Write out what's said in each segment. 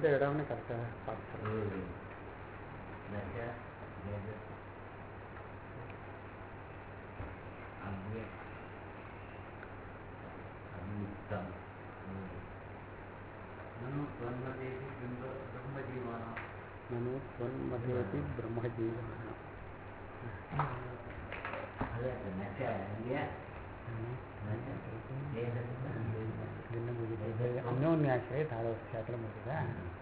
எந்த இடம்னு கரெக்டாக பார்த்து நனு தொன்மதேபி பிரம்மஜீவான అన్యోన్యాశ్రయ తాళవశాఖలు మొదలుగా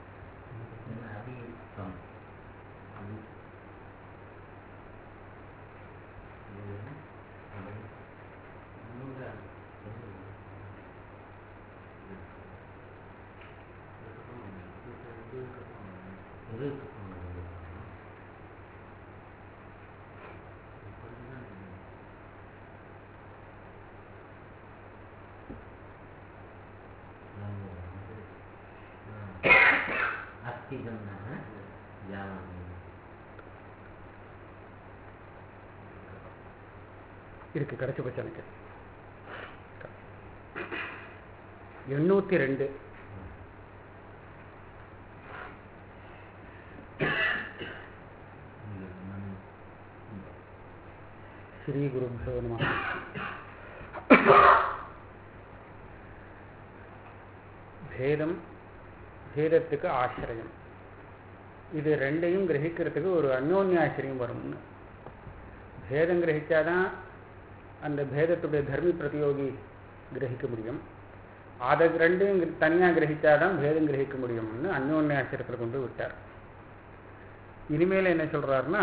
இருக்கு கிடைச்சி போச்சு எனக்கு எண்ணூத்தி ரெண்டு ஸ்ரீ குருபியோ நம பேதம் பேதத்துக்கு ஆசிரியம் இது ரெண்டையும் கிரகிக்கிறதுக்கு ஒரு அந்யோன்யாசிரியம் வரும்னு பேதம் கிரகிச்சாதான் அந்த பேதத்துடைய தர்மி பிரதியோகி கிரகிக்க முடியும் அதை ரெண்டையும் தனியாக கிரகிச்சாதான் பேதம் கிரகிக்க முடியும்னு அந்யோன்யாசிரியத்தில் கொண்டு விட்டார் இனிமேல் என்ன சொல்றாருன்னா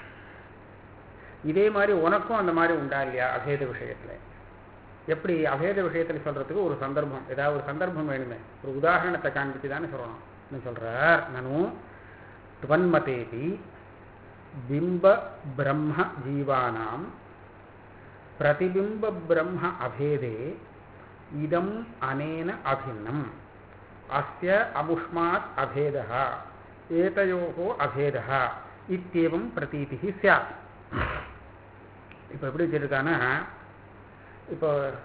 இதே மாதிரி உனக்கும் அந்த மாதிரி உண்டா இல்லையா அபேத விஷயத்துல எப்படி அபேத விஷயத்துல சொல்றதுக்கு ஒரு சந்தர்ப்பம் ஏதாவது ஒரு சந்தர்ப்பம் வேணுமே ஒரு உதாரணத்தை காண்பிச்சு தானே சொல்லணும் என்ன சொல்றார் நானும் துவன்மதேபி பிம்ப பிரம்ம ஜீவானாம் பிரதிபிம்ப பிரம்ம அபேதே இதம் அனேன அபின்னம் அஸ்ய அமுஷ்மாத் அபேதः ஏதயோகோ அபேதः இத்தியவம் பிரதீதி சியாத் இப்போ எப்படி வச்சிருக்கானா இப்போ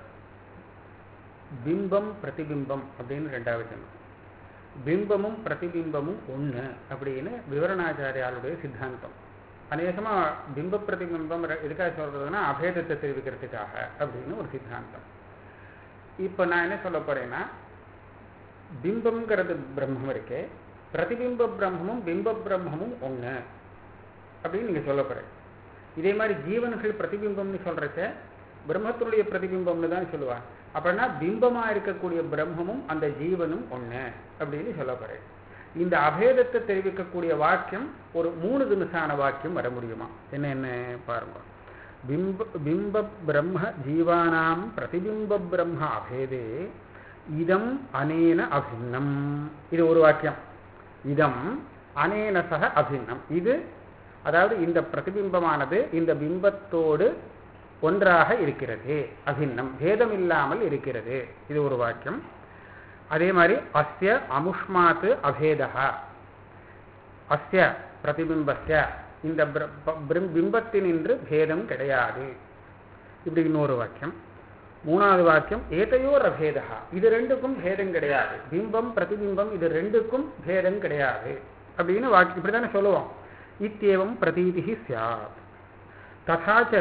பிம்பம் பிரதிபிம்பம் அப்படின்னு ரெண்டாவது சொன்னோம் பிம்பமும் பிரதிபிம்பமும் ஒன்று அப்படின்னு விவரணாச்சாரியாளுடைய சித்தாந்தம் அநேகமாக பிம்ப பிரதிபிம்பம் எதுக்காக சொல்றதுன்னா அபேதத்தை தெரிவிக்கிறதுக்காக அப்படின்னு ஒரு சித்தாந்தம் இப்போ நான் என்ன சொல்ல போறேன்னா பிம்பம்ங்கிறது பிரம்மம் இருக்கே பிரதிபிம்ப பிரம்மமும் பிம்ப பிரம்மமும் ஒன்று அப்படின்னு நீங்கள் சொல்ல போறேன் இதே மாதிரி ஜீவன்கள் பிரதிபிம்பம்னு சொல்றச்ச பிரம்மத்துடைய பிரதிபிம்பம்னு தான் சொல்லுவா அப்படின்னா பிம்பமா இருக்கக்கூடிய பிரம்மமும் அந்த ஜீவனும் ஒண்ணு அப்படின்னு சொல்ல போறேன் இந்த அபேதத்தை தெரிவிக்கக்கூடிய வாக்கியம் ஒரு மூணு தினசான வாக்கியம் வர முடியுமா என்ன என்ன பாருங்க பிம்ப பிம்ப பிரம்ம ஜீவானாம் பிரதிபிம்ப பிரம்ம அபேதே இதம் அனேன அபின்னம் இது ஒரு வாக்கியம் இதம் அனேன சக அபின்னம் இது அதாவது இந்த பிரதிபிம்பமானது இந்த பிம்பத்தோடு ஒன்றாக இருக்கிறது அபின்னம் பேதம் இல்லாமல் இருக்கிறது இது ஒரு வாக்கியம் அதே மாதிரி அஸ்ய அமுஷ்மாத்து அபேதா அஸ்ய பிரதிபிம்பஸ்ய இந்த பிம்பத்தினின்று பேதம் கிடையாது இப்படி இன்னொரு வாக்கியம் மூணாவது வாக்கியம் ஏதையோர் அபேதா இது ரெண்டுக்கும் பேதம் கிடையாது பிம்பம் பிரதிபிம்பம் இது ரெண்டுக்கும் பேதம் கிடையாது அப்படின்னு வாக்கியம் இப்படி தானே சொல்லுவோம் इत्येवं प्रतीतिः स्यात् तथा च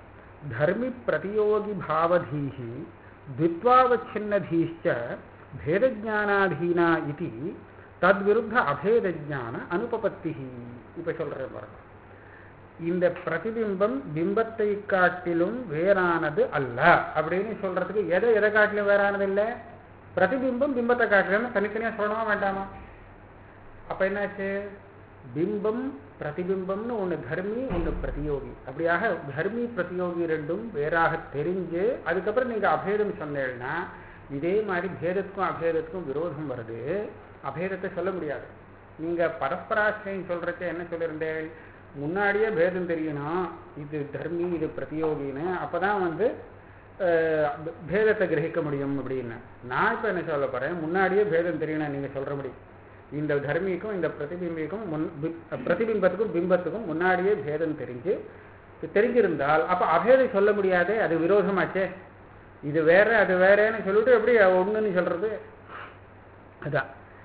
धर्मिप्रतियोगिभावधीः द्वित्वावच्छिन्नधीश्च भेदज्ञानाधीना इति தத்விருத்த அபேதஜான அனுபபத்தி இப்ப சொல்ற பாருங்க இந்த பிரதிபிம்பம் பிம்பத்தை காட்டிலும் வேறானது அல்ல அப்படின்னு சொல்றதுக்கு எதை எதை காட்டிலும் வேறானது இல்லை பிரதிபிம்பம் பிம்பத்தை காட்டிலும் தனித்தனியா சொல்லணுமா வேண்டாமா அப்ப என்னாச்சு பிம்பம் பிரதிபிம்பம்னு ஒன்று தர்மி ஒன்று பிரதியோகி அப்படியாக தர்மி பிரதியோகி ரெண்டும் வேறாக தெரிஞ்சு அதுக்கப்புறம் நீங்கள் அபேதம் சொன்னீங்கன்னா இதே மாதிரி பேதத்துக்கும் அபேதத்துக்கும் விரோதம் வருது அபேதத்தை சொல்ல முடியாது நீங்கள் பரஸ்பராசிரியம் சொல்கிறச்ச என்ன சொல்லியிருந்தேன் முன்னாடியே பேதம் தெரியணும் இது தர்மி இது பிரதியோகின்னு அப்போ தான் வந்து பேதத்தை கிரகிக்க முடியும் அப்படின்னு நான் இப்போ என்ன சொல்ல போகிறேன் முன்னாடியே பேதம் தெரியணும் நீங்கள் சொல்கிற முடியும் இந்த தர்மிக்கும் இந்த பிரதிபிம்பிக்கும் முன் பிரதிபிம்பத்துக்கும் பிம்பத்துக்கும் முன்னாடியே பேதம் தெரிஞ்சு தெரிஞ்சிருந்தால் அப்போ அபேதம் சொல்ல முடியாதே அது விரோதமாச்சே இது வேற அது வேறேன்னு சொல்லிட்டு எப்படி ஒன்றுன்னு சொல்றது அதான்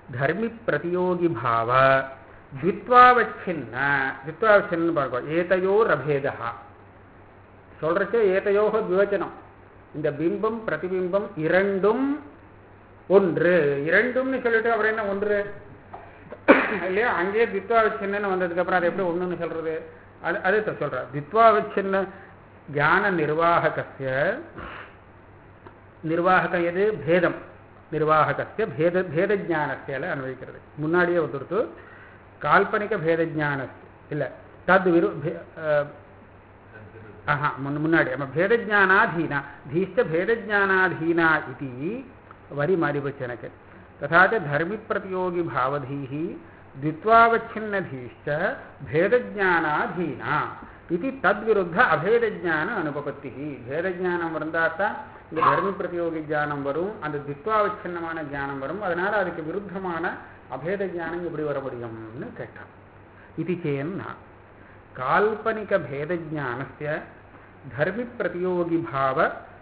தர்மி பிரதியோகி பாவ த்வித்வாவச்சின்ன த்வித்வாவச்சின்னு பார்ப்போம் ஏதையோர் அபேதா சொல்றச்சே ஏதையோக விவச்சனம் இந்த பிம்பம் பிரதிபிம்பம் இரண்டும் ஒன்று இரண்டும்னு சொல்லிட்டு அப்புறம் என்ன ஒன்று இல்லையா அங்கேயே தித்வாவச்சின்னு வந்ததுக்கு அப்புறம் அது எப்படி ஒண்ணுன்னு சொல்றது அது அது சொல்ற தித்வாவச்சின்ன ஞான நிர்வாககஸ்ய நிர்வாககம் எது பேதம் நிர்வாககஸ்ய பேத பேத ஜானஸ்யால அன்வயிக்கிறது முன்னாடியே வந்துருத்து கால்பனிக பேத ஜான இல்ல தத் விரு பே- அஹ், ஆஹா முன் முன்னாடி ஆமா भेदज्ञानाधीना धीश्च भेदज्ञानाधीना इति वरि मारिवचनके तथा च धर्मिप्रतियोगिभावधीः द्वित्वावच्छिन्नधीश्च भेदज्ञानाधीना इति तद्विरुद्ध अभेदज्ञान अनुपपत्तिः भेदज्ञானம் வந்தால் தான் இந்த தர்மி பிரதியோகி ஞானம் வரும் அந்த தித்வாவச்சின்னமான ஞானம் வரும் அதனால அதுக்கு விருத்தமான அபேத ஞானம் எப்படி வர முடியும்னு கேட்டான் இது சேன்னா काल्पनिकभेदज्ञानस्य धर्मिप्रतियोगिभाव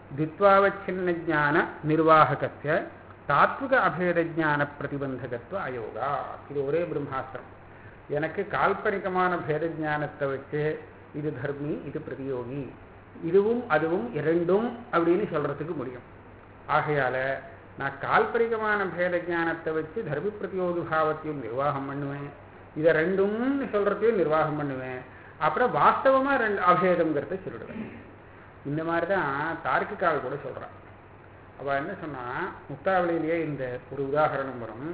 द्वित्वावच्छिन्नज्ञाननिर्वाहकस्य தாத்விக அபேதஜான பிரதிபந்தகத்துவ அயோகா இது ஒரே பிரம்மாஸ்திரம் எனக்கு கால்பனிகமான பேத ஞானத்தை வச்சு இது தர்மி இது பிரதியோகி இதுவும் அதுவும் இரண்டும் அப்படின்னு சொல்றதுக்கு முடியும் ஆகையால நான் கால்பனிகமான பேத ஞானத்தை வச்சு தர்மி பிரதியோகி பாவத்தையும் நிர்வாகம் பண்ணுவேன் இதை ரெண்டும்னு சொல்றதையும் நிர்வாகம் பண்ணுவேன் அப்புறம் வாஸ்தவமா ரெண்டு அபேதம்ங்கிறத சொல்லிடுவேன் இந்த மாதிரி தான் தார்க்கிகால் கூட சொல்றான் அவ என்ன சொன்னா முக்தாவளியிலேயே இந்த ஒரு உதாகரணம் வரும்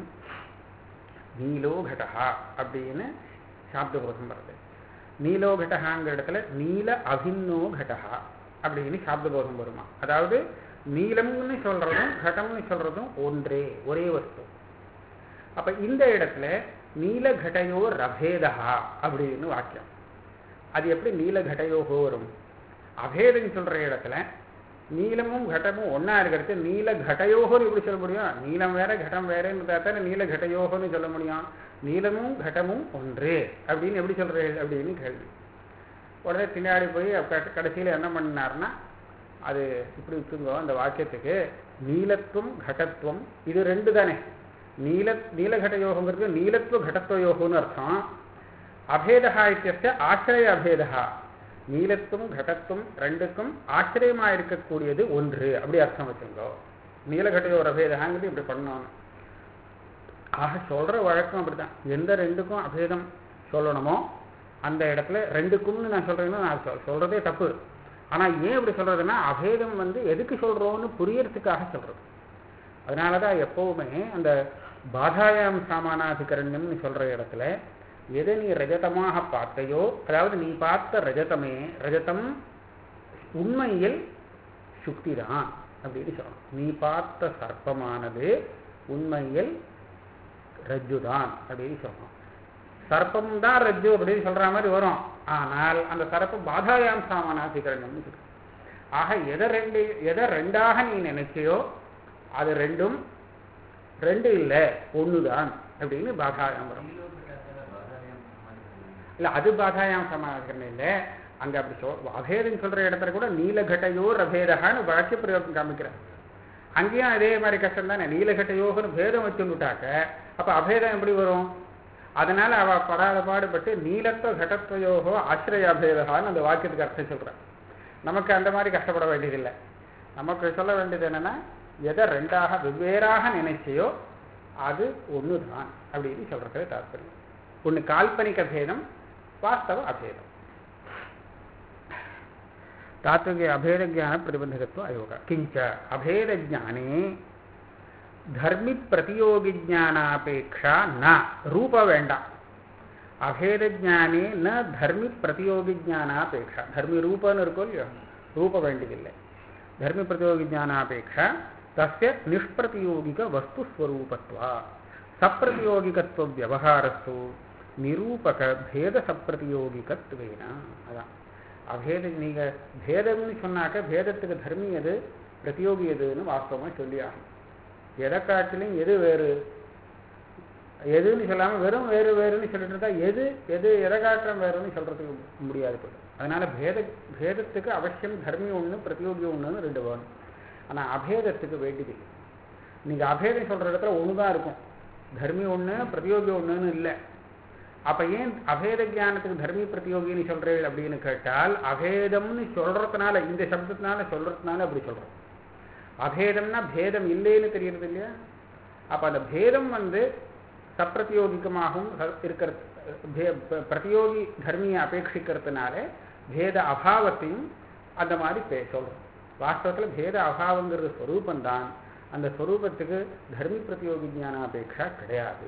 நீலோ கடகா அப்படின்னு சாப்தபோதம் வருது நீலோ கடகாங்கிற இடத்துல நீல அபின்னோ கடகா அப்படின்னு சாப்தபோதம் வருமா அதாவது நீலம்னு சொல்றதும் கடம்னு சொல்றதும் ஒன்றே ஒரே வஸ்து அப்ப இந்த இடத்துல நீலகடையோ ரபேதா அப்படின்னு வாக்கியம் அது எப்படி நீலகடையோகோ வரும் அபேதம் சொல்ற இடத்துல நீலமும் கடமும் ஒண்ணா இருக்கிறது நீல கடயோகோன்னு எப்படி சொல்ல முடியும் நீலம் வேற கடம் வேறன்னு பார்த்தா நீல கடயோகோன்னு சொல்ல முடியும் நீலமும் கடமும் ஒன்று அப்படின்னு எப்படி சொல்றது அப்படின்னு கேள்வி உடனே பின்னாடி போய் க- கடைசியில என்ன பண்ணாருன்னா அது இப்படி வச்சுங்கோ அந்த வாக்கியத்துக்கு நீலத்துவம் கடத்துவம் இது ரெண்டு தானே நீல நீலகட யோகங்கிறது நீலத்துவ கடத்துவ யோகம்னு அர்த்தம் அபேதா இத்தியஸ்ய ஆசிரிய அபேதா நீலத்துவம் கடத்துவம் ரெண்டுக்கும் ஆச்சரியமா இருக்கக்கூடியது ஒன்று அப்படி அர்த்தம் வச்சுங்கோ நீலகட்டையோர் அபேதகாங்கிறது இப்படி பண்ணணும் ஆக சொல்ற வழக்கம் அப்படிதான் எந்த ரெண்டுக்கும் அபேதம் சொல்லணுமோ அந்த இடத்துல ரெண்டுக்கும்னு நான் சொல்றேன்னா நான் சொல்- சொல்றதே தப்பு ஆனா ஏன் இப்படி சொல்றதுன்னா அபேதம் வந்து எதுக்கு சொல்றோம்னு புரியறதுக்காக சொல்றது அதனாலதான் எப்பவுமே அந்த பாதாயாம் சாமானாதிகரண்யம்னு சொல்ற இடத்துல எதை நீ ரஜதமாக பார்த்தையோ அதாவது நீ பார்த்த ரஜதமே ரஜதம் உண்மையில் சுக்திதான் அப்படின்னு சொல்லணும் நீ பார்த்த சர்ப்பமானது உண்மையில் ரஜ்ஜுதான் அப்படின்னு சொல்லணும் சர்ப்பம் தான் ரஜ்ஜு அப்படின்னு சொல்ற மாதிரி வரும் ஆனால் அந்த சர்ப்பம் பாதாயாம் சாமானாதிகரணம்னு சொல்லும் ஆக எதை ரெண்டு எதை ரெண்டாக நீ நினைச்சியோ அது ரெண்டும் ரெண்டு இல்லை ஒண்ணுதான் அப்படின்னு பாதாயாம் வரும் இல்ல அது பாதாயாம் சமாதிகரணம் இல்லை அங்க அப்படி சொல் அபேதம் சொல்ற இடத்துல கூட நீலகட்டையோ ரபேதகான்னு வாக்கிய பிரயோகம் காமிக்கிறார் அங்கேயும் அதே மாதிரி கஷ்டம் தானே நீலகட்டையோகன்னு பேதம் வச்சுட்டாக்க அப்ப அபேதம் எப்படி வரும் அதனால அவ படாத பாடுபட்டு நீலத்துவ கடத்துவயோகோ ஆசிரிய அபேதகான்னு அந்த வாக்கியத்துக்கு அர்த்தம் சொல்றான் நமக்கு அந்த மாதிரி கஷ்டப்பட வேண்டியதில்லை நமக்கு சொல்ல வேண்டியது என்னன்னா எதை ரெண்டாக வெவ்வேறாக நினைச்சியோ அது ஒண்ணுதான் அப்படின்னு சொல்றது தாற்பயம் ஒண்ணு கால்பனிக பேதம் வாஸ்தவ அபேதம் தாத்விக அபேத ஜான பிரதிபந்தகத்துவ அயோக கிஞ்ச அபேத ஜானே தர்மி பிரதியோகி ஜானாபேட்சா ந ரூப வேண்டாம் அபேத ஜானே ந தர்மி பிரதியோகி ஜானாபேட்சா தர்மி ரூபன்னு இருக்கோ இல்லையோ ரூப வேண்டியதில்லை தர்மி பிரதியோகி ஜானாபேட்சா தஸ்ய நிஷ்பிரதியோகிக வஸ்து ஸ்வரூபத்வா சப்பிரதியோகிகத்துவ வியவகாரஸ்து நிரூபக பேத சப்பிரதியோகிகத்துவேன அதான் அபேத நீங்க பேதம்னு சொன்னாக்க பேதத்துக்கு தர்மி எது பிரதியோகி எதுன்னு வாஸ்தவமா சொல்லி ஆகணும் எதை காட்டிலும் எது வேறு எதுன்னு சொல்லாம வெறும் வேறு வேறுன்னு சொல்லிட்டு இருந்தா எது எது எதை காட்டுறோம் வேறுன்னு சொல்றதுக்கு முடியாது போயிடும் அதனால பேத பேதத்துக்கு அவசியம் தர்மி ஒண்ணு பிரதியோகி ஒண்ணுன்னு ரெண்டு வேணும் ஆனா அபேதத்துக்கு வேண்டியதில்லை நீங்க அபேதம் சொல்ற இடத்துல ஒண்ணுதான் இருக்கும் தர்மி ஒண்ணு பிரதியோகி ஒண்ணுன்னு இல்லை அப்ப ஏன் அபேத ஞானத்துக்கு தர்மி பிரதியோகின்னு சொல்றீள் அப்படின்னு கேட்டால் அபேதம்னு சொல்றதுனால இந்த சப்தத்தினால சொல்றதுனால அப்படி சொல்றோம் அபேதம்னா பேதம் இல்லைன்னு தெரியறது இல்லையா அப்ப அந்த பேதம் வந்து சப்பிரதியோகிகமாகவும் ச- இருக்கிற பே- ப- பிரதியோகி தர்மியை அபேட்சிக்கிறதுனால பேத அபாவத்தையும் அந்த மாதிரி பே- சொல்றோம் வாஸ்தவத்துல பேத அபாவங்கிறது ஸ்வரூபந்தான் அந்த ஸ்வரூபத்துக்கு தர்மி பிரதியோகி ஞானாபேட்சா கிடையாது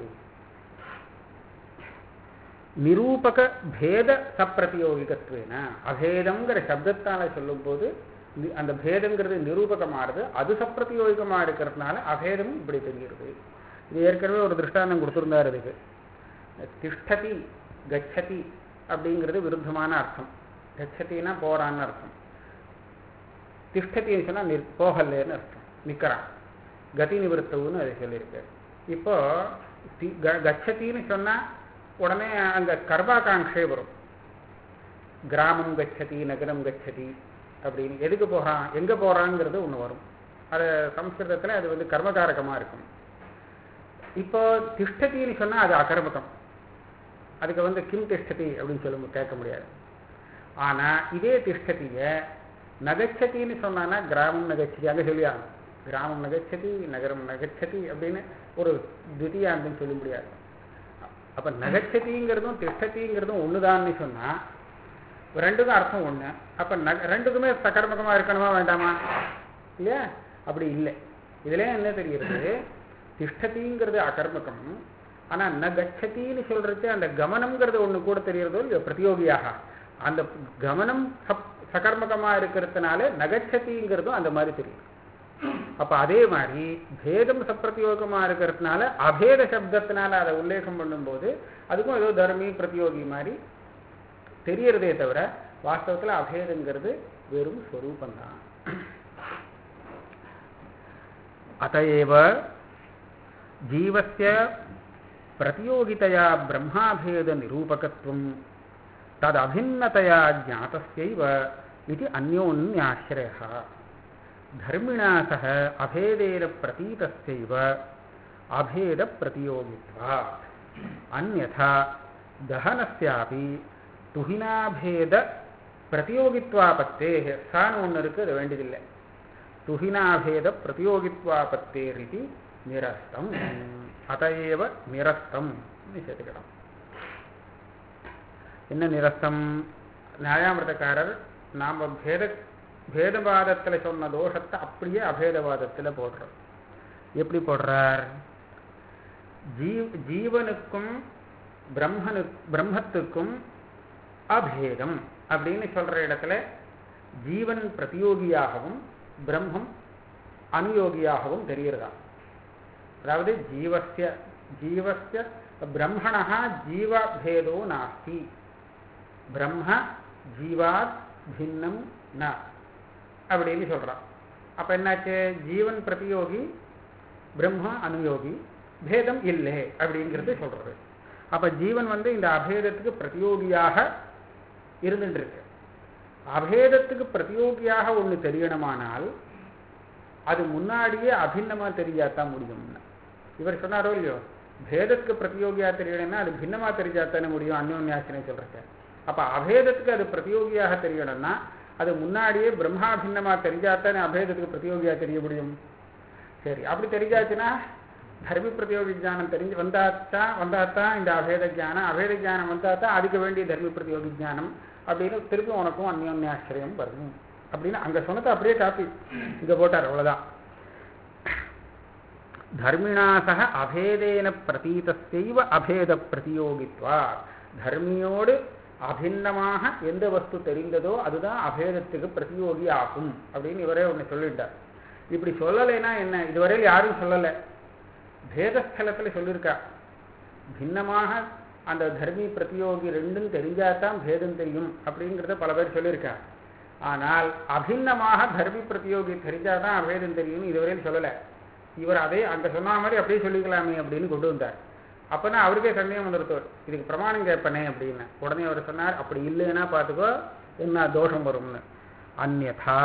நிரூபக பேத சப்பிரதியோகிகத்துவேன அபேதம்ங்கிற சப்தத்தால சொல்லும்போது நி- அந்த பேதங்கிறது நிரூபகமானது அது சப்பிரதியோகிகமா இருக்கிறதுனால அபேதமும் இப்படி தெரிகிறது இது ஏற்கனவே ஒரு திருஷ்டாந்தம் கொடுத்திருந்தார் இதுக்கு திஷ்டதி கச்சதி அப்படிங்கிறது விருத்தமான அர்த்தம் கச்சத்தின்னா போறான்னு அர்த்தம் திஷ்டத்தின்னு சொன்னா நிற் போகலேன்னு அர்த்தம் நிக்கிறான் கதி நிவர்த்தவுன்னு அதை சொல்லியிருக்காரு இப்போ தி- க- கச்சத்தின்னு சொன்னா உடனே அங்க கர்மாகாங்ஷே வரும் கிராமம் கச்சதி நகரம் கச்சதி அப்படின்னு எதுக்கு போறான் எங்க போறாங்கிறது ஒண்ணு வரும் அது சம்ஸ்கிருதத்துல அது வந்து கர்மகாரகமா இருக்கும் இப்போ திஷ்டத்தின்னு சொன்னா அது அகர்மகம் அதுக்கு வந்து கிம் திஷ்டதி அப்படின்னு சொல்ல கேட்க முடியாது ஆனா இதே திஷ்டதிய நகச்சதின்னு சொன்னான்னா கிராமம் நகச்சதி அங்க சொல்லியாங்க கிராமம் நகச்சதி நகரம் நகச்சதி அப்படின்னு ஒரு தித்தியாந்தம் சொல்ல முடியாது அப்ப நகச்சதிங்கிறதும் திஷ்டதிங்கிறதும் ஒண்ணுதான்னு சொன்னா ரெண்டுக்கும் அர்த்தம் ஒண்ணு அப்ப நக ரெண்டுக்குமே சகர்மகமா இருக்கணுமா வேண்டாமா இல்லையா அப்படி இல்லை இதுல என்ன தெரிகிறது திஷ்டதிங்கிறது அகர்மகம் ஆனா ந கச்சதின்னு சொல்றது அந்த கமனம்ங்கிறது ஒண்ணு கூட தெரியறதோ இல்லையோ பிரதியோகியாக அந்த கமனம் சப் சகர்மகமா இருக்கிறதுனால நகச்சதிங்கிறதும் அந்த மாதிரி தெரியும் அப்ப அதே மாதிரி பேதம் சப்பிரதியோகமா இருக்கிறதுனால அபேத சப்தத்தினால அதை உல்லேகம் பண்ணும்போது அதுக்கும் ஏதோ தர்மி பிரதியோகி மாதிரி தெரியறதே தவிர வாஸ்தவத்துல அபேதங்கிறது வெறும் ஸ்வரூபந்தான் அतएव जीवस्य प्रतियोगितया ब्रह्माभेदनिरूपकत्वं तदभिन्नतया ज्ञातस्यैव इति अन्योन्याश्रयः धर्मिणा सह अभेदेन प्रतीतस्यैव अभेदप्रतियोगित्वात् अन्यथा दहनस्यापि तुहिनाभेद பிரதியோகித்வாபத்தேः சான்னு ஒன்று இருக்கு அது வேண்டியதில்லை துஹினாபேத பிரதியோகித்வாபத்தேரிதி நிரஸ்தம் அதையேவ நிரஸ்தம் சேர்த்துக்கலாம் என்ன நிரஸ்தம் நியாயாமிரதக்காரர் நாம பேத பேதவாதத்துல சொன்ன தோஷத்தை அப்படியே அபேதவாதத்துல போடுறோம் எப்படி போடுறார் ஜீவ் ஜீவனுக்கும் பிரம்மனு பிரம்மத்துக்கும் அபேதம் அப்படின்னு சொல்ற இடத்துல ஜீவன் பிரதியோகியாகவும் பிரம்மம் அனுயோகியாகவும் தெரிகிறதா அதாவது ஜீவசிய ஜீவசிய பிரம்மணா ஜீவபேதோ நாஸ்தி பிரம்ம ஜீவாத் பின்னம் ந அப்படின்னு சொல்றான் அப்ப என்னாச்சு ஜீவன் பிரதியோகி பிரம்ம அனுயோகி பேதம் இல்லை அப்படிங்கிறது சொல்றது அப்ப ஜீவன் வந்து இந்த அபேதத்துக்கு பிரதியோகியாக இருந்துட்டு இருக்கு அபேதத்துக்கு பிரதியோகியாக ஒண்ணு தெரியணுமானால் அது முன்னாடியே அபின்னமா தெரியாதான் முடியும்னு இவர் சொன்னாரோ இல்லையோ பேதத்துக்கு பிரதியோகியா தெரியணும்னா அது பின்னமா தெரிஞ்சாத்தானே முடியும் அந்யோன்யாசனை சொல்றேன் அப்ப அபேதத்துக்கு அது பிரதியோகியாக தெரியணும்னா அது முன்னாடியே பிரம்மாபின்னமா தெரிஞ்சாத்தானே அபேதத்துக்கு பிரதியோகியா தெரிய முடியும் சரி அப்படி தெரிஞ்சாச்சுன்னா தர்மி பிரதியோகி ஜானம் தெரிஞ்சு வந்தாத்தான் வந்தாத்தான் இந்த அபேத ஜானம் அபேத ஜானம் வந்தாத்தான் அதுக்கு வேண்டிய தர்மி பிரதியோகி ஜானம் அப்படின்னு திருப்பி உனக்கும் அந்யோன்யாசிரியம் வரும் அப்படின்னு அங்க சொன்னதை அப்படியே காப்பி இங்க போட்டார் அவ்வளவுதான் தர்மிணா சக அபேதேன பிரதீதத்தைவ அபேத பிரதியோகித்வா தர்மியோடு அபின்னமாக எந்த வஸ்து தெரிந்ததோ அதுதான் அபேதத்துக்கு பிரதியோகி ஆகும் அப்படின்னு இவரே ஒன்று சொல்லிட்டார் இப்படி சொல்லலைன்னா என்ன இதுவரையில் யாரும் சொல்லலை பேதஸ்தலத்துல சொல்லியிருக்கா பின்னமாக அந்த தர்மி பிரதியோகி ரெண்டும் தெரிஞ்சாதான் பேதம் தெரியும் அப்படிங்கிறத பல பேர் சொல்லியிருக்கா ஆனால் அபின்னமாக தர்மி பிரதியோகி தெரிஞ்சாதான் அபேதம் தெரியும்னு இதுவரையும் சொல்லலை இவர் அதே அங்க சொன்ன மாதிரி அப்படியே சொல்லிக்கலாமே அப்படின்னு கொண்டு வந்தார் அப்பதான் அவருக்கே சந்தேகம் வந்துருத்தோர் இதுக்கு பிரமாணம் கேட்பனே அப்படின்னு உடனே அவர் சொன்னார் அப்படி இல்லைன்னா பார்த்துக்கோ என்ன தோஷம் வரும்னு அந்நதா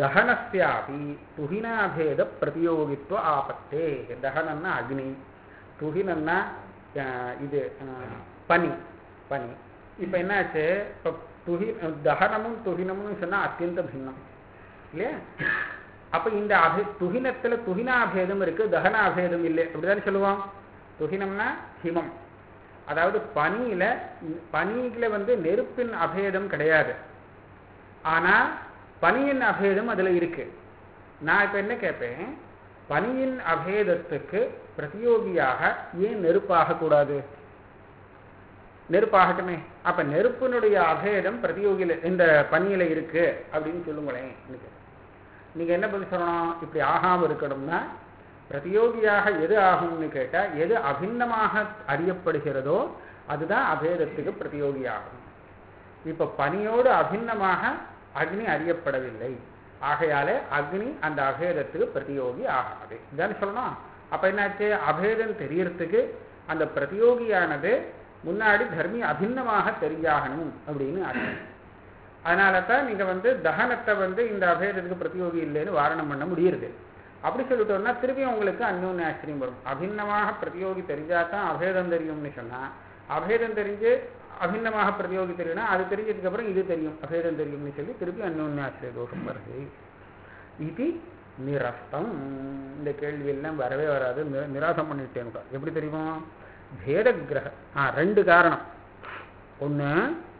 தகனஸ்யாபி துகினாபேத பிரதியோகித்துவ ஆபத்தே தகனம்னா அக்னி துகினம்னா அஹ், இது அஹ், பனி பனி இப்போ என்னாச்சு இப்போ துகி தகனமும் துகினமும் சொன்னா அத்தியந்த பின்னம் இல்லையா அப்ப இந்த அபே துகினத்துல துகினாபேதம் இருக்கு தகனாபேதம் இல்லை அப்படிதானே சொல்லுவோம் துகினம்னா ஹிமம் அதாவது பனியில பனியில வந்து நெருப்பின் அபேதம் கிடையாது ஆனா பனியின் அபேதம் அதுல இருக்கு நான் இப்ப என்ன கேட்பேன் பனியின் அபேதத்துக்கு பிரதியோகியாக ஏன் நெருப்பாக கூடாது நெருப்பாகட்டுமே அப்ப நெருப்பினுடைய அபேதம் பிரதியோகியில இந்த பனியில இருக்கு அப்படின்னு சொல்லுங்களேன் எனக்கு. நீங்க என்ன பதில் சொல்லணும் இப்படி ஆகாம இருக்கணும்னா பிரதியோகியாக எது ஆகும்னு கேட்டா எது அபிண்ணமாக அறியப்படுகிறதோ அதுதான் அபேதத்துக்கு பிரதியோகியாகும் இப்ப பனியோடு அபிண்ணமாக அக்னி அறியப்படவில்லை ஆகையாலே அக்னி அந்த அபேதத்துக்கு பிரதியோகி ஆகாது இதானே சொல்லணும் அப்ப என்னாச்சு அபேதம் தெரியறதுக்கு அந்த பிரதியோகியானது முன்னாடி தர்மி அபிண்ணமாக தெரியாகணும் அப்படின்னு அர்த்தம் அதனால தான் நீங்க வந்து தகனத்தை வந்து இந்த அபேதத்துக்கு பிரதியோகி இல்லைன்னு வாரணம் பண்ண முடியுது அப்படி சொல்லிட்டோம்னா திருப்பி உங்களுக்கு அந்யோன்ய ஆச்சரியம் வரும் அபிண்ணமாக பிரதியோகி தெரிஞ்சா தான் அபேதம் தெரியும்னு சொன்னா அபேதம் தெரிஞ்சு அபிண்ணமாக பிரதியோகி தெரியும்னா அது தெரிஞ்சதுக்கு அப்புறம் இது தெரியும் அபேதம் தெரியும்னு சொல்லி திருப்பி அந்யோன்ய ஆச்சரிய தோஷம் வருது இது நிரஸ்தம் இந்த கேள்வி எல்லாம் வரவே வராது நி- நிராசம் பண்ணிட்டேன் எப்படி தெரியுமா பேத கிரக ஆ ரெண்டு காரணம் ஒண்ணு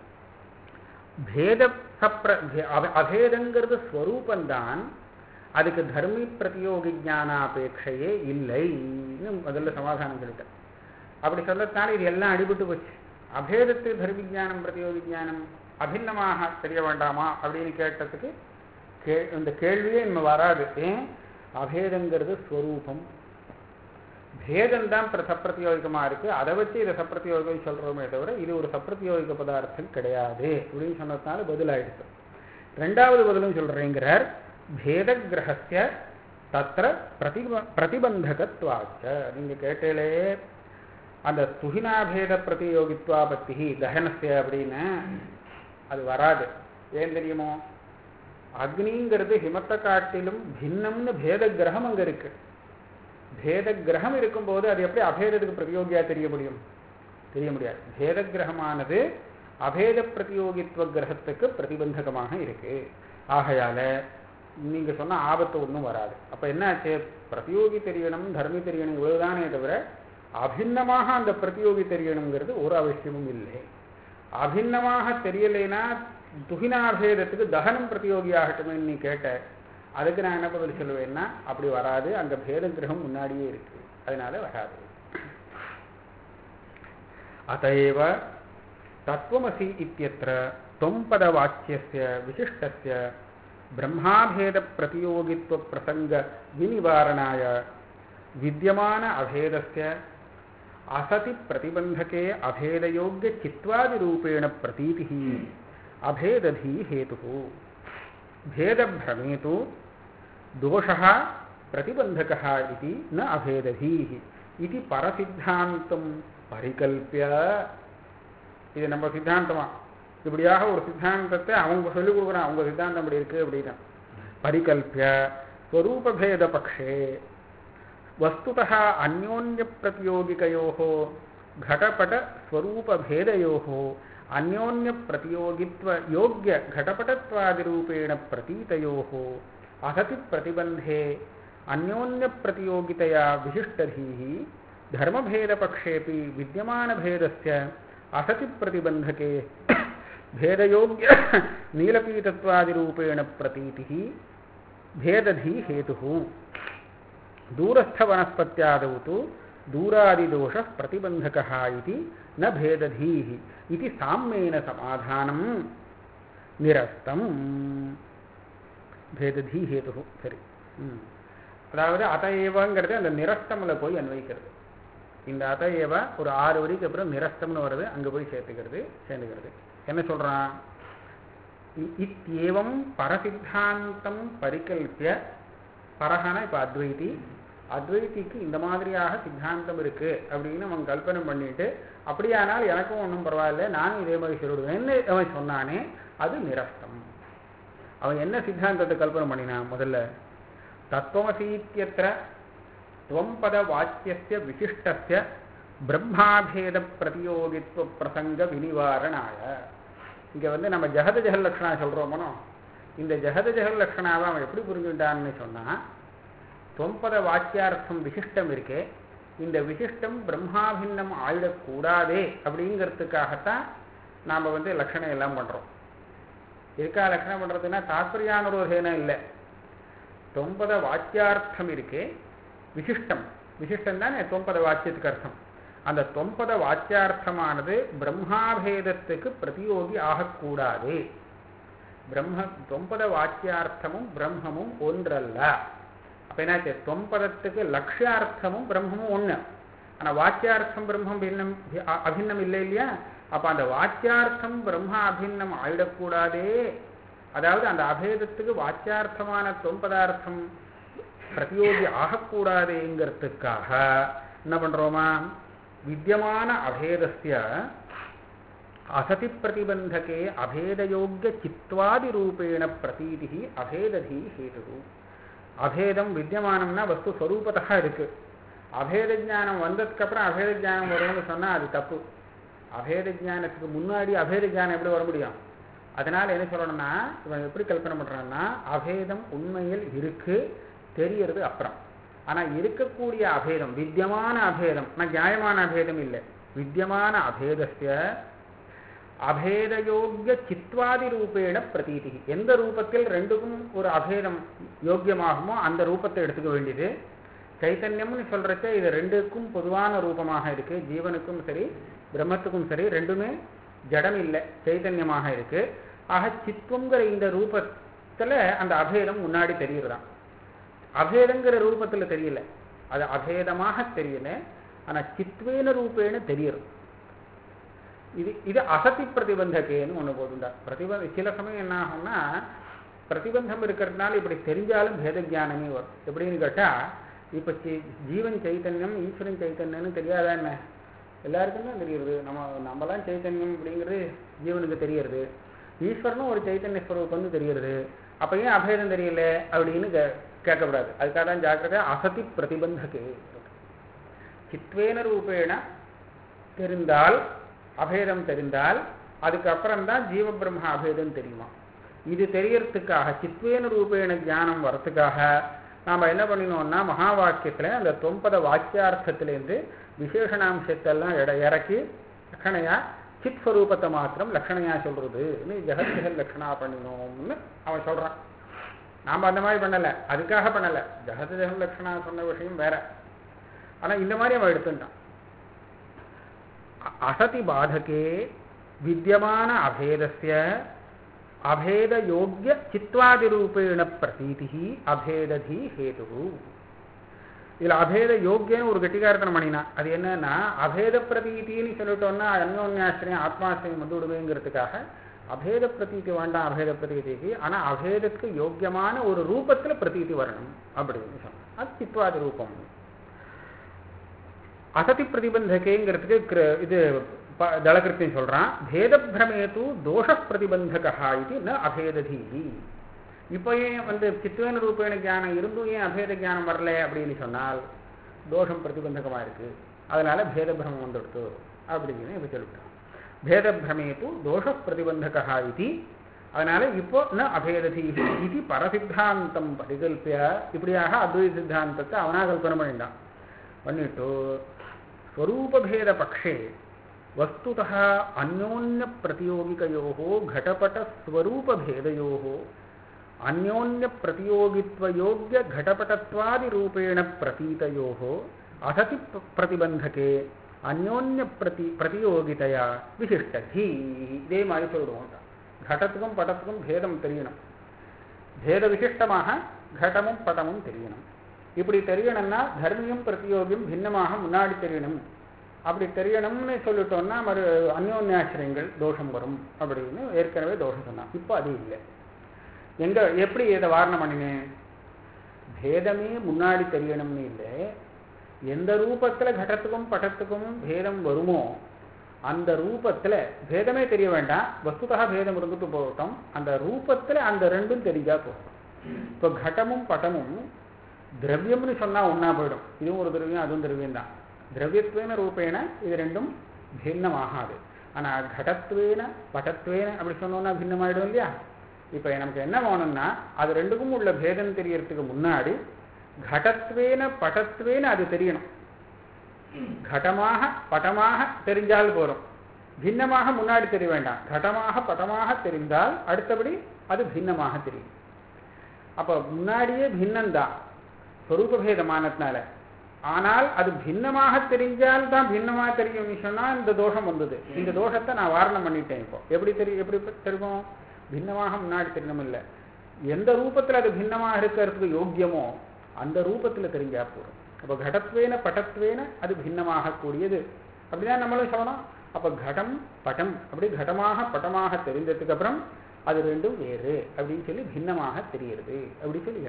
பேத சப்ர பே- அப- அபேதங்கிறது ஸ்வரூபந்தான் அதுக்கு தர்மி பிரதியோகி ஞானாபேட்சையே இல்லைன்னு முதல்ல சமாதானம் சொல்லிட்டேன் அப்படி சொல்லத்தால இது எல்லாம் அடிபட்டு போச்சு அபேதத்துக்கு தர்மி ஞானம் பிரதியோகி ஞானம் அபிண்ணமாக தெரிய வேண்டாமா அப்படின்னு கேட்டதுக்கு கே இந்த கேள்வியே இன்னும் வராது ஏன் அபேதங்கிறது ஸ்வரூபம் பேதம்தான் பிர- சப்பிரத்தியோகிகமா இருக்கு அதை வச்சு இதை சப்பிரத்தியோகம் சொல்றோமே தவிர இது ஒரு சப்பிரத்தியோகிக பதார்த்தம் கிடையாது அப்படின்னு சொன்னதுனால பதிலாயிடுச்சு ரெண்டாவது பதிலும் சொல்றேங்கிறார் பேத கிரகஸ்ய தத்திர பிரதிப பிரதிபந்தகத்வாச்ச நீங்க கேட்டேலே அந்த துகினாபேத பிரதியோகித்வா பத்தி தகனஸ்ய அப்படின்னு அது வராது ஏன் தெரியுமோ அக்னிங்கிறது ஹிமத்தை காட்டிலும் பின்னம்னு பேத கிரகம் அங்க இருக்கு பேத கிரகம் இருக்கும்போது அது எப்படி அபேதத்துக்கு பிரதியோகியா தெரிய முடியும் தெரிய முடியாது பேத கிரகமானது அபேத பிரதியோகித்துவ கிரகத்துக்கு பிரதிபந்தகமாக இருக்கு ஆகையால நீங்க சொன்ன ஆபத்து ஒன்றும் வராது அப்ப என்னாச்சு பிரதியோகி தெரியணும் தர்மி தெரியணும் இவ்வளவுதானே தவிர அபிண்ணமாக அந்த பிரதியோகி தெரியணுங்கிறது ஒரு அவசியமும் இல்லை அபிண்ணமாக தெரியலைன்னா துகினாபேதத்துக்கு தகனம் பிரதியோகி ஆகட்டுமே நீ கேட்ட அதுக்கு நான் என்ன பதில் சொல்லுவேன்னா அப்படி வராது அங்க பேத கிரகம் முன்னாடியே இருக்கு அதனால வராது அதைவ தத்துவமசி இத்தியத்திர தொம்பதவாக்கியஸ்ய விசிஷ்டஸ்ய பிரம்மாபேத பிரதியோகித்துவ பிரசங்க விநிவாரணாய வித்தியமான அபேதஸ்ய असति प्रतिबंधके अभेदयोग्य चित्वादिरूपेण प्रतीतिः अभेदधी हेतुः भेदभ्रमे तु दोषः प्रतिबन्धकः इति न अभेदधीः इति परसिद्धान्तं பரிகல்பிய இது நம்ம சித்தாந்தமா இப்படியாக ஒரு சித்தாந்தத்தை அவங்க சொல்லிக் கொடுக்குறான் அவங்க சித்தாந்தம் இப்படி இருக்கு அப்படின்னா பரிகல்பிய ஸ்வரூபபேத பக்ஷே वस्तुतः अन्योन्यप्रतियोगिकयोः घटपटस्वरूपभेदयोः अन्योन्यप्रतियोगित्वयोग्यघटपटत्वादिरूपेण प्रतीतयोः असति प्रतिबन्धे अन्योन्यप्रतियोगितया विशिष्टधीः धर्मभेदपक्षेऽपि विद्यमानभेदस्य असति प्रतिबन्धके भेदयोग्य नीलपीतत्वादिरूपेण प्रतीतिः भेदधी हेतुः दूरस्थवनस्पत्यादौ तु दूरादिदोषः प्रतिबन्धकः इति न भेदधीः इति साम्येन समाधानं निरस्तं भेदधी हेतुः சரி ம். அதாவது அதையவங்கிறது அந்த நிரஸ்தம்ல போய் அன்வைக்கிறது இந்த அதையவ ஒரு ஆறு வரிக்கு அப்புறம் நிரஸ்தம்னு வருது அங்க போய் சேர்த்துக்கிறது சேர்ந்துக்கிறது என்ன சொல்றான் இ- இத்யேவம் பரசித்தாந்தம் பரிகல்பிய பரஹானா இப்ப அத்வைதி அத்வைதிக்கு இந்த மாதிரியாக சித்தாந்தம் இருக்கு அப்படின்னு அவன் கல்பனை பண்ணிட்டு அப்படியானால் எனக்கும் ஒன்றும் பரவாயில்ல நானும் இதே மாதிரி சொல்லிடுவேன்னு அவன் சொன்னானே அது நிரஸ்தம் அவன் என்ன சித்தாந்தத்தை கல்பனை பண்ணினான் முதல்ல தத்துவமசீத்தியத்திர துவம்பத வாக்கியஸ்ய விசிஷ்டஸ்ய பிரம்மாபேத பிரதியோகித்துவ பிரசங்க வினிவாரணாய இங்க வந்து நம்ம ஜெகத ஜெகல் லட்சணா சொல்றோமோ இந்த ஜெகத ஜெகல் லட்சணாவை அவன் எப்படி புரிஞ்சுட்டான்னு சொன்னா தொம்பத வாக்கியார்த்தம் விசிஷ்டம் இருக்கே இந்த விசிஷ்டம் பிரம்மாபின்னம் ஆயிடக்கூடாதே அப்படிங்கிறதுக்காகத்தான் நாம் வந்து லட்சணம் எல்லாம் பண்ணுறோம் இருக்கா லட்சணம் பண்ணுறதுன்னா தாத்பரியானுரோதேனம் இல்லை தொம்பத வாக்கியார்த்தம் இருக்கே விசிஷ்டம் விசிஷ்டம் தானே தொம்பத வாக்கியத்துக்கு அர்த்தம் அந்த தொம்பத வாக்கியார்த்தமானது பிரம்மாபேதத்துக்கு பிரதியோகி ஆகக்கூடாது பிரம்ம தொம்பத வாக்கியார்த்தமும் பிரம்மமும் ஒன்றல்ல அப்ப என்னாச்சு தொம்பதத்துக்கு லட்சியார்த்தமும் பிரம்மமும் ஒண்ணு ஆனா வாக்கியார்த்தம் பிரம்மம் பின்னம் அ- அபின்னம் இல்லை இல்லையா அப்ப அந்த வாக்கியார்த்தம் பிரம்ம அபின்னம் ஆயிடக்கூடாதே அதாவது அந்த அபேதத்துக்கு வாக்கியார்த்தமான தொம்பதார்த்தம் பிரதியோகி ஆகக்கூடாதுங்கிறதுக்காக என்ன பண்றோமா வித்தியமான அபேதஸ்ய அசதி பிரதிபந்தகே அபேதயோக்கிய சித்வாதி ரூபேண பிரதீதி அபேததி ஹேது அபேதம் வித்தியமானம்னா வஸ்து ஸ்வரூபத்தா இருக்கு அபேத ஞானம் வந்ததுக்கு அப்புறம் அபேத ஞானம் வரும்னு சொன்னா அது தப்பு அபேத ஞானத்துக்கு முன்னாடி அபேத ஞானம் எப்படி வர முடியும் அதனால என்ன சொல்லணும்னா இவன் எப்படி கல்பனை பண்றான்னா அபேதம் உண்மையில் இருக்கு தெரியறது அப்புறம் ஆனா இருக்கக்கூடிய அபேதம் வித்தியமான அபேதம் நான் நியாயமான அபேதம் இல்லை வித்தியமான அபேதஸ்ய அபேதயோக்கிய சித்வாதி ரூபேண பிரதீதி எந்த ரூபத்தில் ரெண்டுக்கும் ஒரு அபேதம் யோக்கியமாகுமோ அந்த ரூபத்தை எடுத்துக்க வேண்டியது சைத்தன்யம்னு சொல்றச்ச இது ரெண்டுக்கும் பொதுவான ரூபமாக இருக்கு ஜீவனுக்கும் சரி பிரம்மத்துக்கும் சரி ரெண்டுமே ஜடம் இல்லை சைத்தன்யமாக இருக்கு ஆக சித்வங்கிற இந்த ரூபத்துல அந்த அபேதம் முன்னாடி தெரியுறதாம் அபேதங்கிற ரூபத்துல தெரியல அது அபேதமாக தெரியல ஆனா சித்வேன ரூபேன தெரியுது இது இது அசதி பிரதிபந்தகேன்னு ஒண்ணு போதுண்டா பிரதிபந்த சில சமயம் என்ன ஆகும்னா பிரதிபந்தம் இருக்கிறதுனால இப்படி தெரிஞ்சாலும் பேத ஞானமே வரும் எப்படின்னு கேட்டா இப்ப சி- ஜீவன் சைத்தன்யம் ஈஸ்வரன் சைத்தன்யம்னு தெரியாதா என்ன எல்லாருக்கும் தான் தெரியுது நம்ம நம்மலாம் சைத்தன்யம் அப்படிங்கிறது ஜீவனுக்கு தெரியறது ஈஸ்வரனும் ஒரு சைத்தன்ய ஸ்வரூபம்னு தெரியுது அப்ப ஏன் அபேதம் தெரியல அப்படின்னு கே- கேட்கக்கூடாது அதுக்காக தான் ஜாக்கிரதை அசதி பிரதிபந்தகே சித்வேன ரூபேண தெரிந்தால் அபேதம் தெரிந்தால் அதுக்கப்புறம் தான் ஜீவ பிரம்ம அபேதம் தெரியுமா இது தெரியறதுக்காக சித்வேன ரூபேண ஞானம் வரத்துக்காக நாம என்ன பண்ணினோம்னா மகா வாக்கியத்துல அந்த தொம்பத வாக்கியார்த்தத்திலேருந்து விசேஷணாம்சத்தெல்லாம் இட இறக்கி லட்சணையா சித் ஸ்வரூபத்தை மாத்திரம் லட்சணையா சொல்றதுன்னு ஜெகத் ஜெகத் லட்சணா பண்ணினோம்னு அவன் சொல்றான் நாம அந்த மாதிரி பண்ணல அதுக்காக பண்ணல ஜெகத் ஜெகத் லட்சணா சொன்ன விஷயம் வேற ஆனா இந்த மாதிரி அவன் எடுத்துட்டான் அ- அசதி பாதகே வித்தியமான அபேதஸ்ய அபேதயோக்கிய சித்வாதிரூபேண பிரதீதி அபேததி ஹேது இதுல அபேத யோக்கியன்னு ஒரு கெட்டிகாரத்தனம் பண்ணினா அது என்னன்னா அபேத பிரதீதின்னு சொல்லிட்டோம்னா அந்யோன்யாசிரியம் ஆத்மாசிரியம் வந்து விடுவேங்கிறதுக்காக அபேத பிரதீதி வேண்டாம் அபேத பிரதீதிக்கு ஆனா அபேதத்துக்கு யோக்கியமான ஒரு ரூபத்துல பிரதீதி வரணும் அப்படின்னு சொன்னான் அது சித்வாதி ரூபம் அசதி பிரதிபந்தகேங்கிறதுக்கு கிர- இது ப- தளகிருத்தியம் சொல்றான் பேதபிரமேது தோஷ பிரதிபந்தகா இது ந அபேததீஹி இப்போ ஏன் வந்து சித்வேன ரூபேண ஞானம் இருந்தும் ஏன் அபேத ஞானம் வரல அப்படின்னு சொன்னால் தோஷம் பிரதிபந்தகமா இருக்கு அதனால பேதபிரமம் வந்துடுத்து அப்படின்னு இப்ப சொல்லிட்டான் பேதபிரமேது தோஷ பிரதிபந்தகா இது அதனால இப்போ ந அபேததீஹி இது பரசித்தாந்தம் பரிகல்பிய இப்படியாக அத்வைத சித்தாந்தத்தை அவனா கல்பனை பண்ணிட்டான் பண்ணிட்டு ಸ್ವರೂಪಭೇದ ಪಕ್ಷೆ ವಸ್ತುತಃ ಅನ್ಯೋನ್ಯ ಪ್ರತಿಯೋಗಿಕಯೋ ಘಟಪಟ ಸ್ವರೂಪಭೇದಯೋ ಅನ್ಯೋನ್ಯ ಪ್ರತಿಯೋಗಿತ್ವಯೋಗ್ಯ ಘಟಪಟತ್ವಾದಿ ರೂಪೇಣ ಪ್ರತೀತಯೋ ಅಸತಿ ಪ್ರ- ಪ್ರತಿಬಂಧಕೆ அந்யோன்ய பிரதி பிரதியோகிதையா விசிஷ்டதி இதே மாதிரி சொல்லுவோம் கடத்துக்கும் படத்துக்கும் பேதம் தெரியணும் பேத விசிஷ்டமாக கடமும் படமும் தெரியணும் இப்படி தெரியணும்னா தர்மியும் பிரதியோகியும் பின்னமாக முன்னாடி தெரியணும் அப்படி தெரியணும்னு சொல்லிட்டோம்னா மறு அந்யோன்யாசிரியங்கள் தோஷம் வரும் அப்படின்னு ஏற்கனவே தோஷம் சொன்னான் இப்போ அது இல்லை எங்க எப்படி இதை வாரணம் பண்ணினேன் பேதமே முன்னாடி தெரியணும்னு இல்லை எந்த ரூபத்துல கடத்துக்கும் படத்துக்கும் பேதம் வருமோ அந்த ரூபத்துல பேதமே தெரிய வேண்டாம் வஸ்துதா பேதம் இருந்துட்டு போகட்டும் அந்த ரூபத்துல அந்த ரெண்டும் தெரிஞ்சா போதும் இப்போ கடமும் பட்டமும் திரவியம்னு சொன்னா ஒண்ணா போயிடும் இதுவும் ஒரு திரவியம் அதுவும் திரவியம் தான் திரவியத்துவேன ரூபேன இது ரெண்டும் பின்னமாகாது ஆனா கடத்துவேன படத்துவேன அப்படி சொன்னோம்னா பின்னமாயிடும் இல்லையா இப்ப நமக்கு என்ன வேணும்னா அது ரெண்டுக்கும் உள்ள பேதம் தெரியறதுக்கு முன்னாடி கடத்துவேன படத்துவேன அது தெரியணும் கடமாக படமாக தெரிஞ்சால் போறோம் பின்னமாக முன்னாடி தெரிய வேண்டாம் கடமாக படமாக தெரிந்தால் அடுத்தபடி அது பின்னமாக தெரியும் அப்ப முன்னாடியே பின்னம்தான் சொரூப பேதமானதுனால ஆனால் அது பின்னமாக தெரிஞ்சால் தான் பின்னமாக தெரியும்னு சொன்னா இந்த தோஷம் வந்தது இந்த தோஷத்தை நான் வாரணம் பண்ணிட்டேன் இப்போ எப்படி தெரியும் எப்படி தெரியும் பின்னமாக முன்னாடி தெரியணும் இல்லை எந்த ரூபத்தில் அது பின்னமாக இருக்கிறதுக்கு யோக்கியமோ அந்த ரூபத்தில் தெரிஞ்சா போதும் அப்போ கடத்வேன பட்டத்வேன அது பின்னமாக கூடியது அப்படிதான் நம்மளும் சொல்லணும் அப்போ கடம் படம் அப்படி கடமாக பட்டமாக தெரிஞ்சதுக்கு அப்புறம் அது ரெண்டும் வேறு அப்படின்னு சொல்லி பின்னமாக தெரியுது அப்படி சொல்லி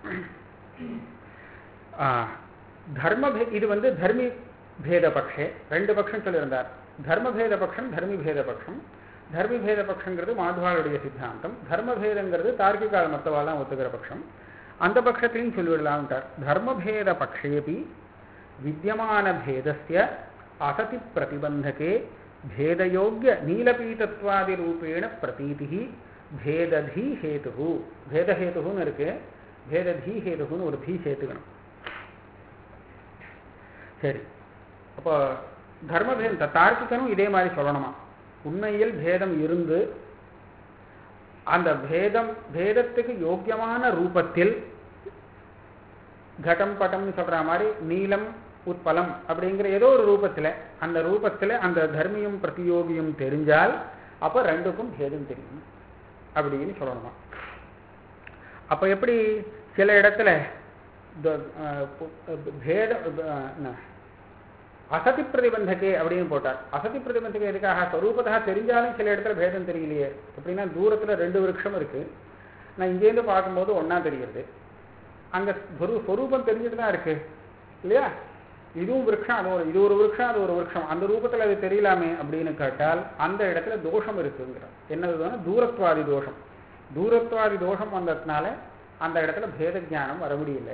சொல்லலாம் தர்ம இது வந்து தர்மி பேத பக்ஷே ரெண்டு பட்சம் சொல்லியிருந்தார் தர்மபேத பட்சம் தர்மி பேத பட்சம் தர்மி பேத பட்சங்கிறது மாதுவாளுடைய சித்தாந்தம் தர்மபேதங்கிறது தார்க்கிகால மத்தவாலாம் ஒத்துக்கிற பட்சம் அந்த பட்சத்தையும் சொல்லிவிடலாம்ட்டார் தர்மபேத பக்ஷேபி வித்தியமான பேதஸ்ய அசதி பிரதிபந்தகே பேதயோக்கிய நீலபீதத்வாதி ரூபேண பிரதீதி பேததி ஹேது பேதஹேதுன்னு இருக்கு பேததி ஹேதுன்னு ஒரு தீ சேர்த்துக்கணும் சரி அப்போ தர்மபேதம் தார்க்கிகனும் இதே மாதிரி சொல்லணுமா உண்மையில் பேதம் இருந்து அந்த பேதம் பேதத்துக்கு யோக்கியமான ரூபத்தில் கடம் பட்டம்னு சொல்ற மாதிரி நீலம் உட்பலம் அப்படிங்கிற ஏதோ ஒரு ரூபத்துல அந்த ரூபத்துல அந்த தர்மியும் பிரதியோகியும் தெரிஞ்சால் அப்ப ரெண்டுக்கும் பேதம் தெரியும் அப்படின்னு சொல்லணுமா அப்ப எப்படி சில இடத்துல பேத அசதி பிரதிபந்தகே அப்படின்னு போட்டார் அசதி பிரதிபந்தகே எதுக்காக ஸ்வரூபத்தா தெரிஞ்சாலும் சில இடத்துல பேதம் தெரியலையே எப்படின்னா தூரத்துல ரெண்டு விருட்சம் இருக்கு நான் இங்கேருந்து பார்க்கும்போது ஒன்னா தெரியுது அங்க ஸ்வரூபம் தெரிஞ்சுட்டு தான் இருக்கு இல்லையா இதுவும் விருட்சம் அது ஒரு இது ஒரு விருட்சம் அது ஒரு விருட்சம் அந்த ரூபத்துல அது தெரியலாமே அப்படின்னு கேட்டால் அந்த இடத்துல தோஷம் இருக்குங்கிற என்னதுன்னா தூரத்வாதி தோஷம் தூரத்வாதி தோஷம் வந்ததுனால அந்த இடத்துல பேத ஜானம் வர முடியல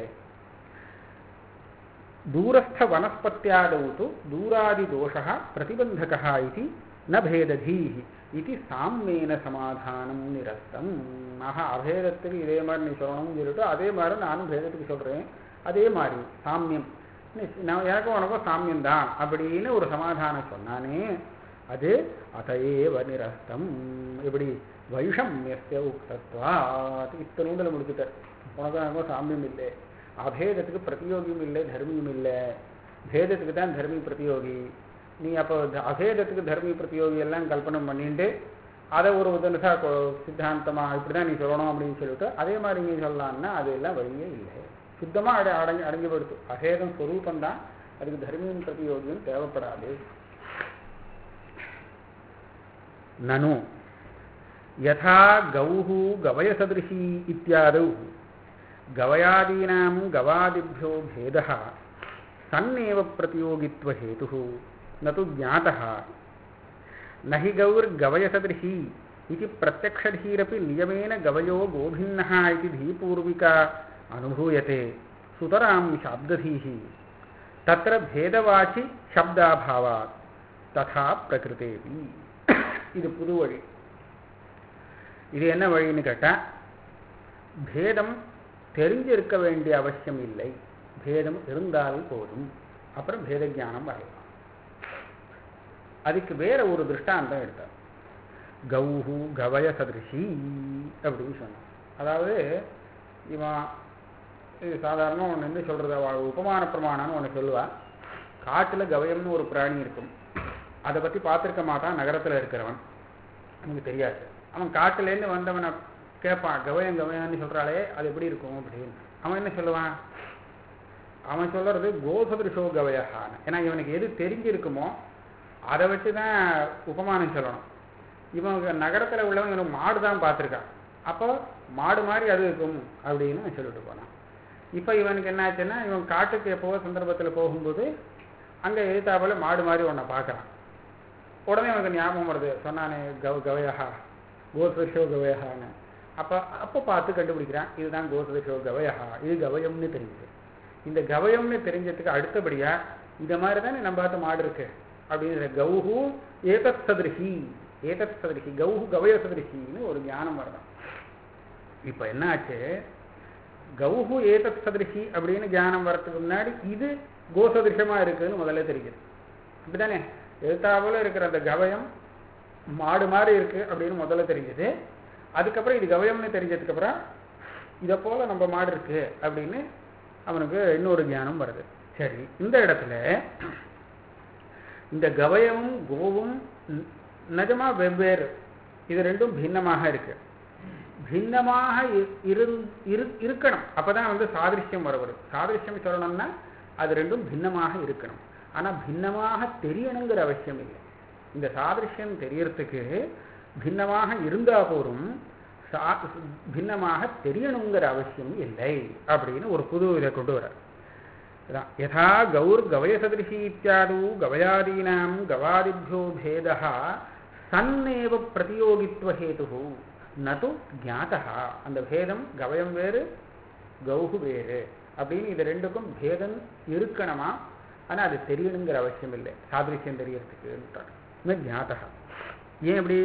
दूरस्थ वनस्पत्यादौ तु दूरादिदोषः प्रतिबन्धकः इति न भेदधीः இது சாமியேன சமாதானம் நிரஸ்தம் ஆஹா அபேதத்துக்கு இதே மாதிரி நீ சொல்லணும்னு சொல்லிட்டு அதே மாதிரி நானும் பேதத்துக்கு சொல்றேன் அதே மாதிரி சாமியம் நான் எனக்கும் உனக்கும் சாமியம் தான் அப்படின்னு ஒரு சமாதானம் சொன்னானே அது அதையேவ நிரஸ்தம் எப்படி வைஷமியஸ்ய உக்தத்வாத் இத்தனூண்டில் முடிச்சுட்டார் உனக்கும் எனக்கும் சாமியம் இல்லை அபேதத்துக்கு பிரதியோகியும் இல்லை தர்மியும் இல்லை பேதத்துக்கு தான் தர்மி பிரதியோகி நீ அப்போ அபேதத்துக்கு தர்மி பிரதியோகி எல்லாம் கல்பனை பண்ணிட்டு அதை ஒரு உதனசா சித்தாந்தமா இப்படிதான் நீ சொல்லணும் அப்படின்னு சொல்லிட்டு அதே மாதிரி நீ சொல்லலாம்னா அது எல்லாம் வழியே இல்லை சுத்தமா அடை அடங்கி அடங்கி படுத்து அபேதம் ஸ்வரூபம் தான் அதுக்கு தர்மியும் பிரதியோகியும் தேவைப்படாது நனு யதா கௌஹு கவயசதிருஷி இத்தியாதௌ गवयादीनां गवादिभ्यो भेदः सन्नेव प्रतियोगित्वहेतुः न तु ज्ञातः न हि गौर्गवयसदृशी इति प्रत्यक्षधीरपि नियमेन गवयो गोभिन्नः इति धीपूर्विका अनुभूयते सुतरां शाब्दधीः तत्र भेदवाचि शब्दाभावात् तथा प्रकृतेपि இது புது வழி இது என்ன வழின்னு கேட்டால் பேதம் தெரிஞ்சிருக்க வேண்டிய அவசியம் இல்லை பேதம் இருந்தால் போதும் அப்புறம் பேத ஜானம் வரலாம் அதுக்கு வேற ஒரு திருஷ்டாந்தம் எடுத்தார் கௌஹு கவய சதிருஷி அப்படின்னு சொன்னான் அதாவது இவன் இது சாதாரண ஒன்று என்ன சொல்றது அவள் உபமான பிரமாணம்னு ஒன்று சொல்லுவா காட்டில் கவயம்னு ஒரு பிராணி இருக்கும் அதை பற்றி பார்த்துருக்க மாட்டான் நகரத்தில் இருக்கிறவன் நமக்கு தெரியாது அவன் காட்டுலேருந்து வந்தவனை கேட்பான் கவயம் கவயம்னு சொல்கிறாளே அது எப்படி இருக்கும் அப்படின்னு அவன் என்ன சொல்லுவான் அவன் சொல்றது கோசதிருஷோ கவயஹான ஏன்னா இவனுக்கு எது தெரிஞ்சிருக்குமோ அதை வச்சு தான் உபமானம் சொல்லணும் இவன் நகரத்தில் உள்ளவன் இவனுக்கு மாடு தான் பார்த்துருக்கான் அப்போ மாடு மாதிரி அது இருக்கும் அப்படின்னு சொல்லிட்டு போனான் இப்போ இவனுக்கு என்னாச்சுன்னா இவன் காட்டுக்கு எப்போவோ சந்தர்ப்பத்தில் போகும்போது அங்கே எழுத்தாப்புல மாடு மாதிரி உன்னை பார்க்குறான் உடனே அவனுக்கு ஞாபகம் வருது சொன்னானே கவ கவயஹா கோசதிருஷோ கவயஹான்னு அப்போ அப்போ பார்த்து கண்டுபிடிக்கிறான் இதுதான் கோசதிஷோ கவயா இது கவயம்னு தெரியுது இந்த கவயம்னு தெரிஞ்சதுக்கு அடுத்தபடியா இந்த மாதிரி தானே நம்ம பார்த்து மாடு இருக்கு அப்படிங்கிற கௌஹு ஏதத் சதிருஷி ஏதத் சதிருஷி கௌஹு கவய சதிருஷின்னு ஒரு ஞானம் வரணும் இப்போ என்ன ஆச்சு கௌஹு ஏதத் சதிருஷி அப்படின்னு ஞானம் வரதுக்கு முன்னாடி இது கோசதிருஷமா இருக்குன்னு முதல்ல தெரியுது அப்படிதானே எழுத்தாவில் இருக்கிற அந்த கவயம் மாடு மாதிரி இருக்கு அப்படின்னு முதல்ல தெரிஞ்சது அதுக்கப்புறம் இது கவயம்னு தெரிஞ்சதுக்கு அப்புறம் இதை போல நம்ம மாடு இருக்கு அப்படின்னு அவனுக்கு இன்னொரு ஞானம் வருது சரி இந்த இடத்துல இந்த கவயமும் கோவும் ந- நிஜமா வெவ்வேறு இது ரெண்டும் பின்னமாக இருக்கு பின்னமாக இ- இருந்- இரு- இருக்கணும் அப்பதான் வந்து சாதிருஷ்யம் வர வரும் சாதிருஷ்யம் சொல்லணும்னா அது ரெண்டும் பின்னமாக இருக்கணும் ஆனா பின்னமாக தெரியணுங்கிற அவசியம் இல்லை இந்த சாதிருஷ்யம் தெரியறதுக்கு பின்னமாக இருந்தா போரும் சா- பின்னமாக தெரியணுங்கிற அவசியம் இல்லை அப்படின்னு ஒரு புது இதை கொண்டு வர யதா கௌர் கவயசதிருஷி இத்தியாது கவயாதீனாம் கவாதிभ्यो भेदः சன்னேவ பிரதியோகித்வஹேது நது ஞாதா அந்த பேதம் கவயம் வேறு கௌஹு வேறு அப்படின்னு இது ரெண்டுக்கும் பேதம் இருக்கணுமா ஆனா அது தெரியணுங்கிற அவசியம் இல்லை சாதிருஷ்யம் தெரியறதுக்கு ஞாதா ஏன் அப்படி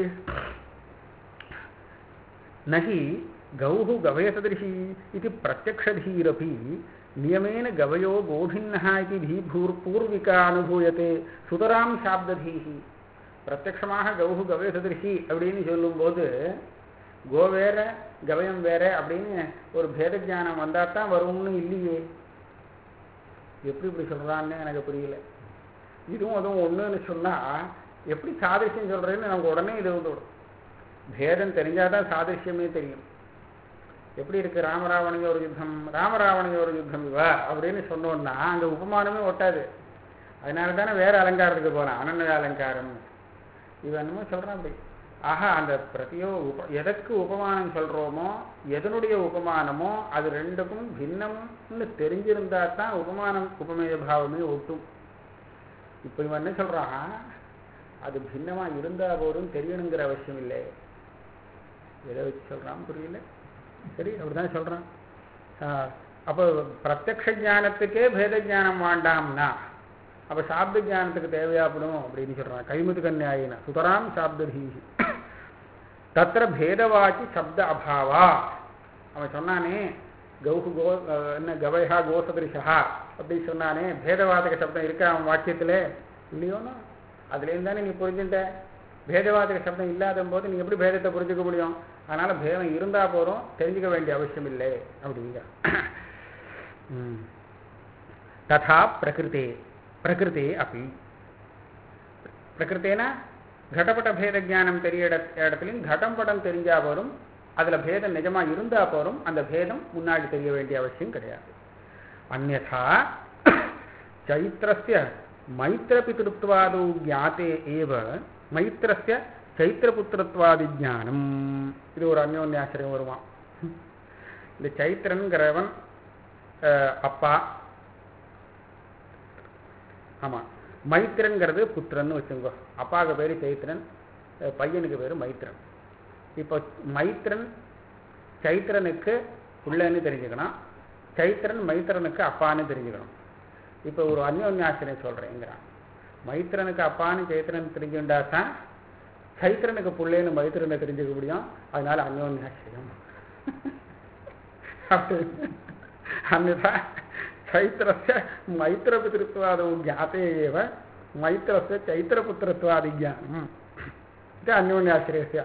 நகி கௌஹு கவயசதிருஷி இது பிரத்யக்ஷधीरपि நியமேன கவயோ கோபின்னः இது தீபூர் பூர்விகா அனுபூயத்தே சுதராம் சாப்ததீஹி பிரத்யக்ஷமாக கௌஹு கவயசதிருஷி அப்படின்னு சொல்லும்போது கோ வேற கவயம் வேற அப்படின்னு ஒரு பேத ஞானம் வந்தா தான் வரும்னு இல்லையே எப்படி இப்படி சொல்றான்னு எனக்கு புரியல இதுவும் அதுவும் ஒண்ணுன்னு சொன்னா எப்படி சாதிருஷ்யம் சொல்றேன்னு நமக்கு உடனே இது வந்துவிடும் பேதம் தெரிஞ்சாதான் சாதிருஷ்யமே தெரியும் எப்படி இருக்கு ராமராவணிய ஒரு யுத்தம் ராமராவணிய ஒரு யுத்தம் இவா அப்படின்னு சொன்னோம்னா அங்க உபமானமே ஒட்டாது அதனால தானே வேற அலங்காரத்துக்கு போறான் அனன்ய அலங்காரம் இவன் என்னமோ சொல்றான் அப்படி ஆஹா அந்த பிரதியோ உப எதற்கு உபமானம் சொல்றோமோ எதனுடைய உபமானமோ அது ரெண்டுக்கும் பின்னம்னு தெரிஞ்சிருந்தா தான் உபமானம் உபமேய பாவமே ஒட்டும் இப்போ இவன் என்ன சொல்றான் அது பின்னமா இருந்தா போதும் தெரியணுங்கிற அவசியம் இல்லை எதை வச்சு சொல்றான் புரியல சரி அப்படிதான் சொல்றான் ஆஹ் அப்போ பிரத்யக்ஷ ஞானத்துக்கே பேத ஞானம் வேண்டாம்னா அப்ப சாப்த ஞானத்துக்கு தேவையாப்படும் அப்படின்னு சொல்றான் கைமுது கன்யாயின சுதராம் சாப்ததீஹி தத்திர பேதவாச்சி சப்த அபாவா அவன் சொன்னானே கௌஹு கோ அஹ் என்ன கவயா கோசதிருஷா அப்படி சொன்னானே பேதவாதக சப்தம் இருக்கா அவன் வாக்கியத்துல இல்லையோனா அதுலேருந்து தானே நீ புரிஞ்சுட்ட பேதவாதக சப்தம் இல்லாத போது நீ எப்படி பேதத்தை புரிஞ்சுக்க முடியும் அதனால பேதம் இருந்தா போதும் தெரிஞ்சுக்க வேண்டிய அவசியம் இல்லை அப்படிங்க ம். ததா பிரகிருதே பிரகிருதே அப்படி பிரகிருத்தேனா கடப்பட்ட பேத ஞானம் தெரிய இட- இடத்துலையும் கடம் படம் தெரிஞ்சா போதும் அதுல பேதம் நிஜமா இருந்தா போதும் அந்த பேதம் முன்னாடி தெரிய வேண்டிய அவசியம் கிடையாது அந்நதா சைத்திரஸ்ய மைத்திரபிதிருத்வாதோ ஜாத்தே ஏவ மைத்திரஸ்ய சைத்திரபுத்திரத்வாதி ஞானம் இது ஒரு அந்யோன்யாசிரியம் வருவான் இந்த சைத்திரன்கிறவன் அஹ், அப்பா ஆமா மைத்திரன்கிறது புத்திரன்னு வச்சுக்கோ அப்பாவுக்கு பேரு சைத்திரன் அஹ், பையனுக்கு பேரு மைத்திரன் இப்போ மைத்திரன் சைத்திரனுக்கு புள்ளன்னு தெரிஞ்சுக்கணும் சைத்திரன் மைத்திரனுக்கு அப்பான்னு தெரிஞ்சுக்கணும் இப்போ ஒரு அந்யோன்யாசிரியம் சொல்றேங்கிறான் மைத்திரனுக்கு அப்பான்னு சைத்திரன் தெரிஞ்சுண்டா தான் சைத்திரனுக்கு புள்ளேன்னு மைத்திரனை தெரிஞ்சுக்க முடியும் அதனால அந்யோன்யாசிரியம் அப்படின்னு अन्यथा चैत्रस्य मैत्रपितृत्वादौ ज्ञाते एव मैत्रस्य चैत्रपुत्रत्वादिज्ञानम् इति अन्योन्याश्रयस्य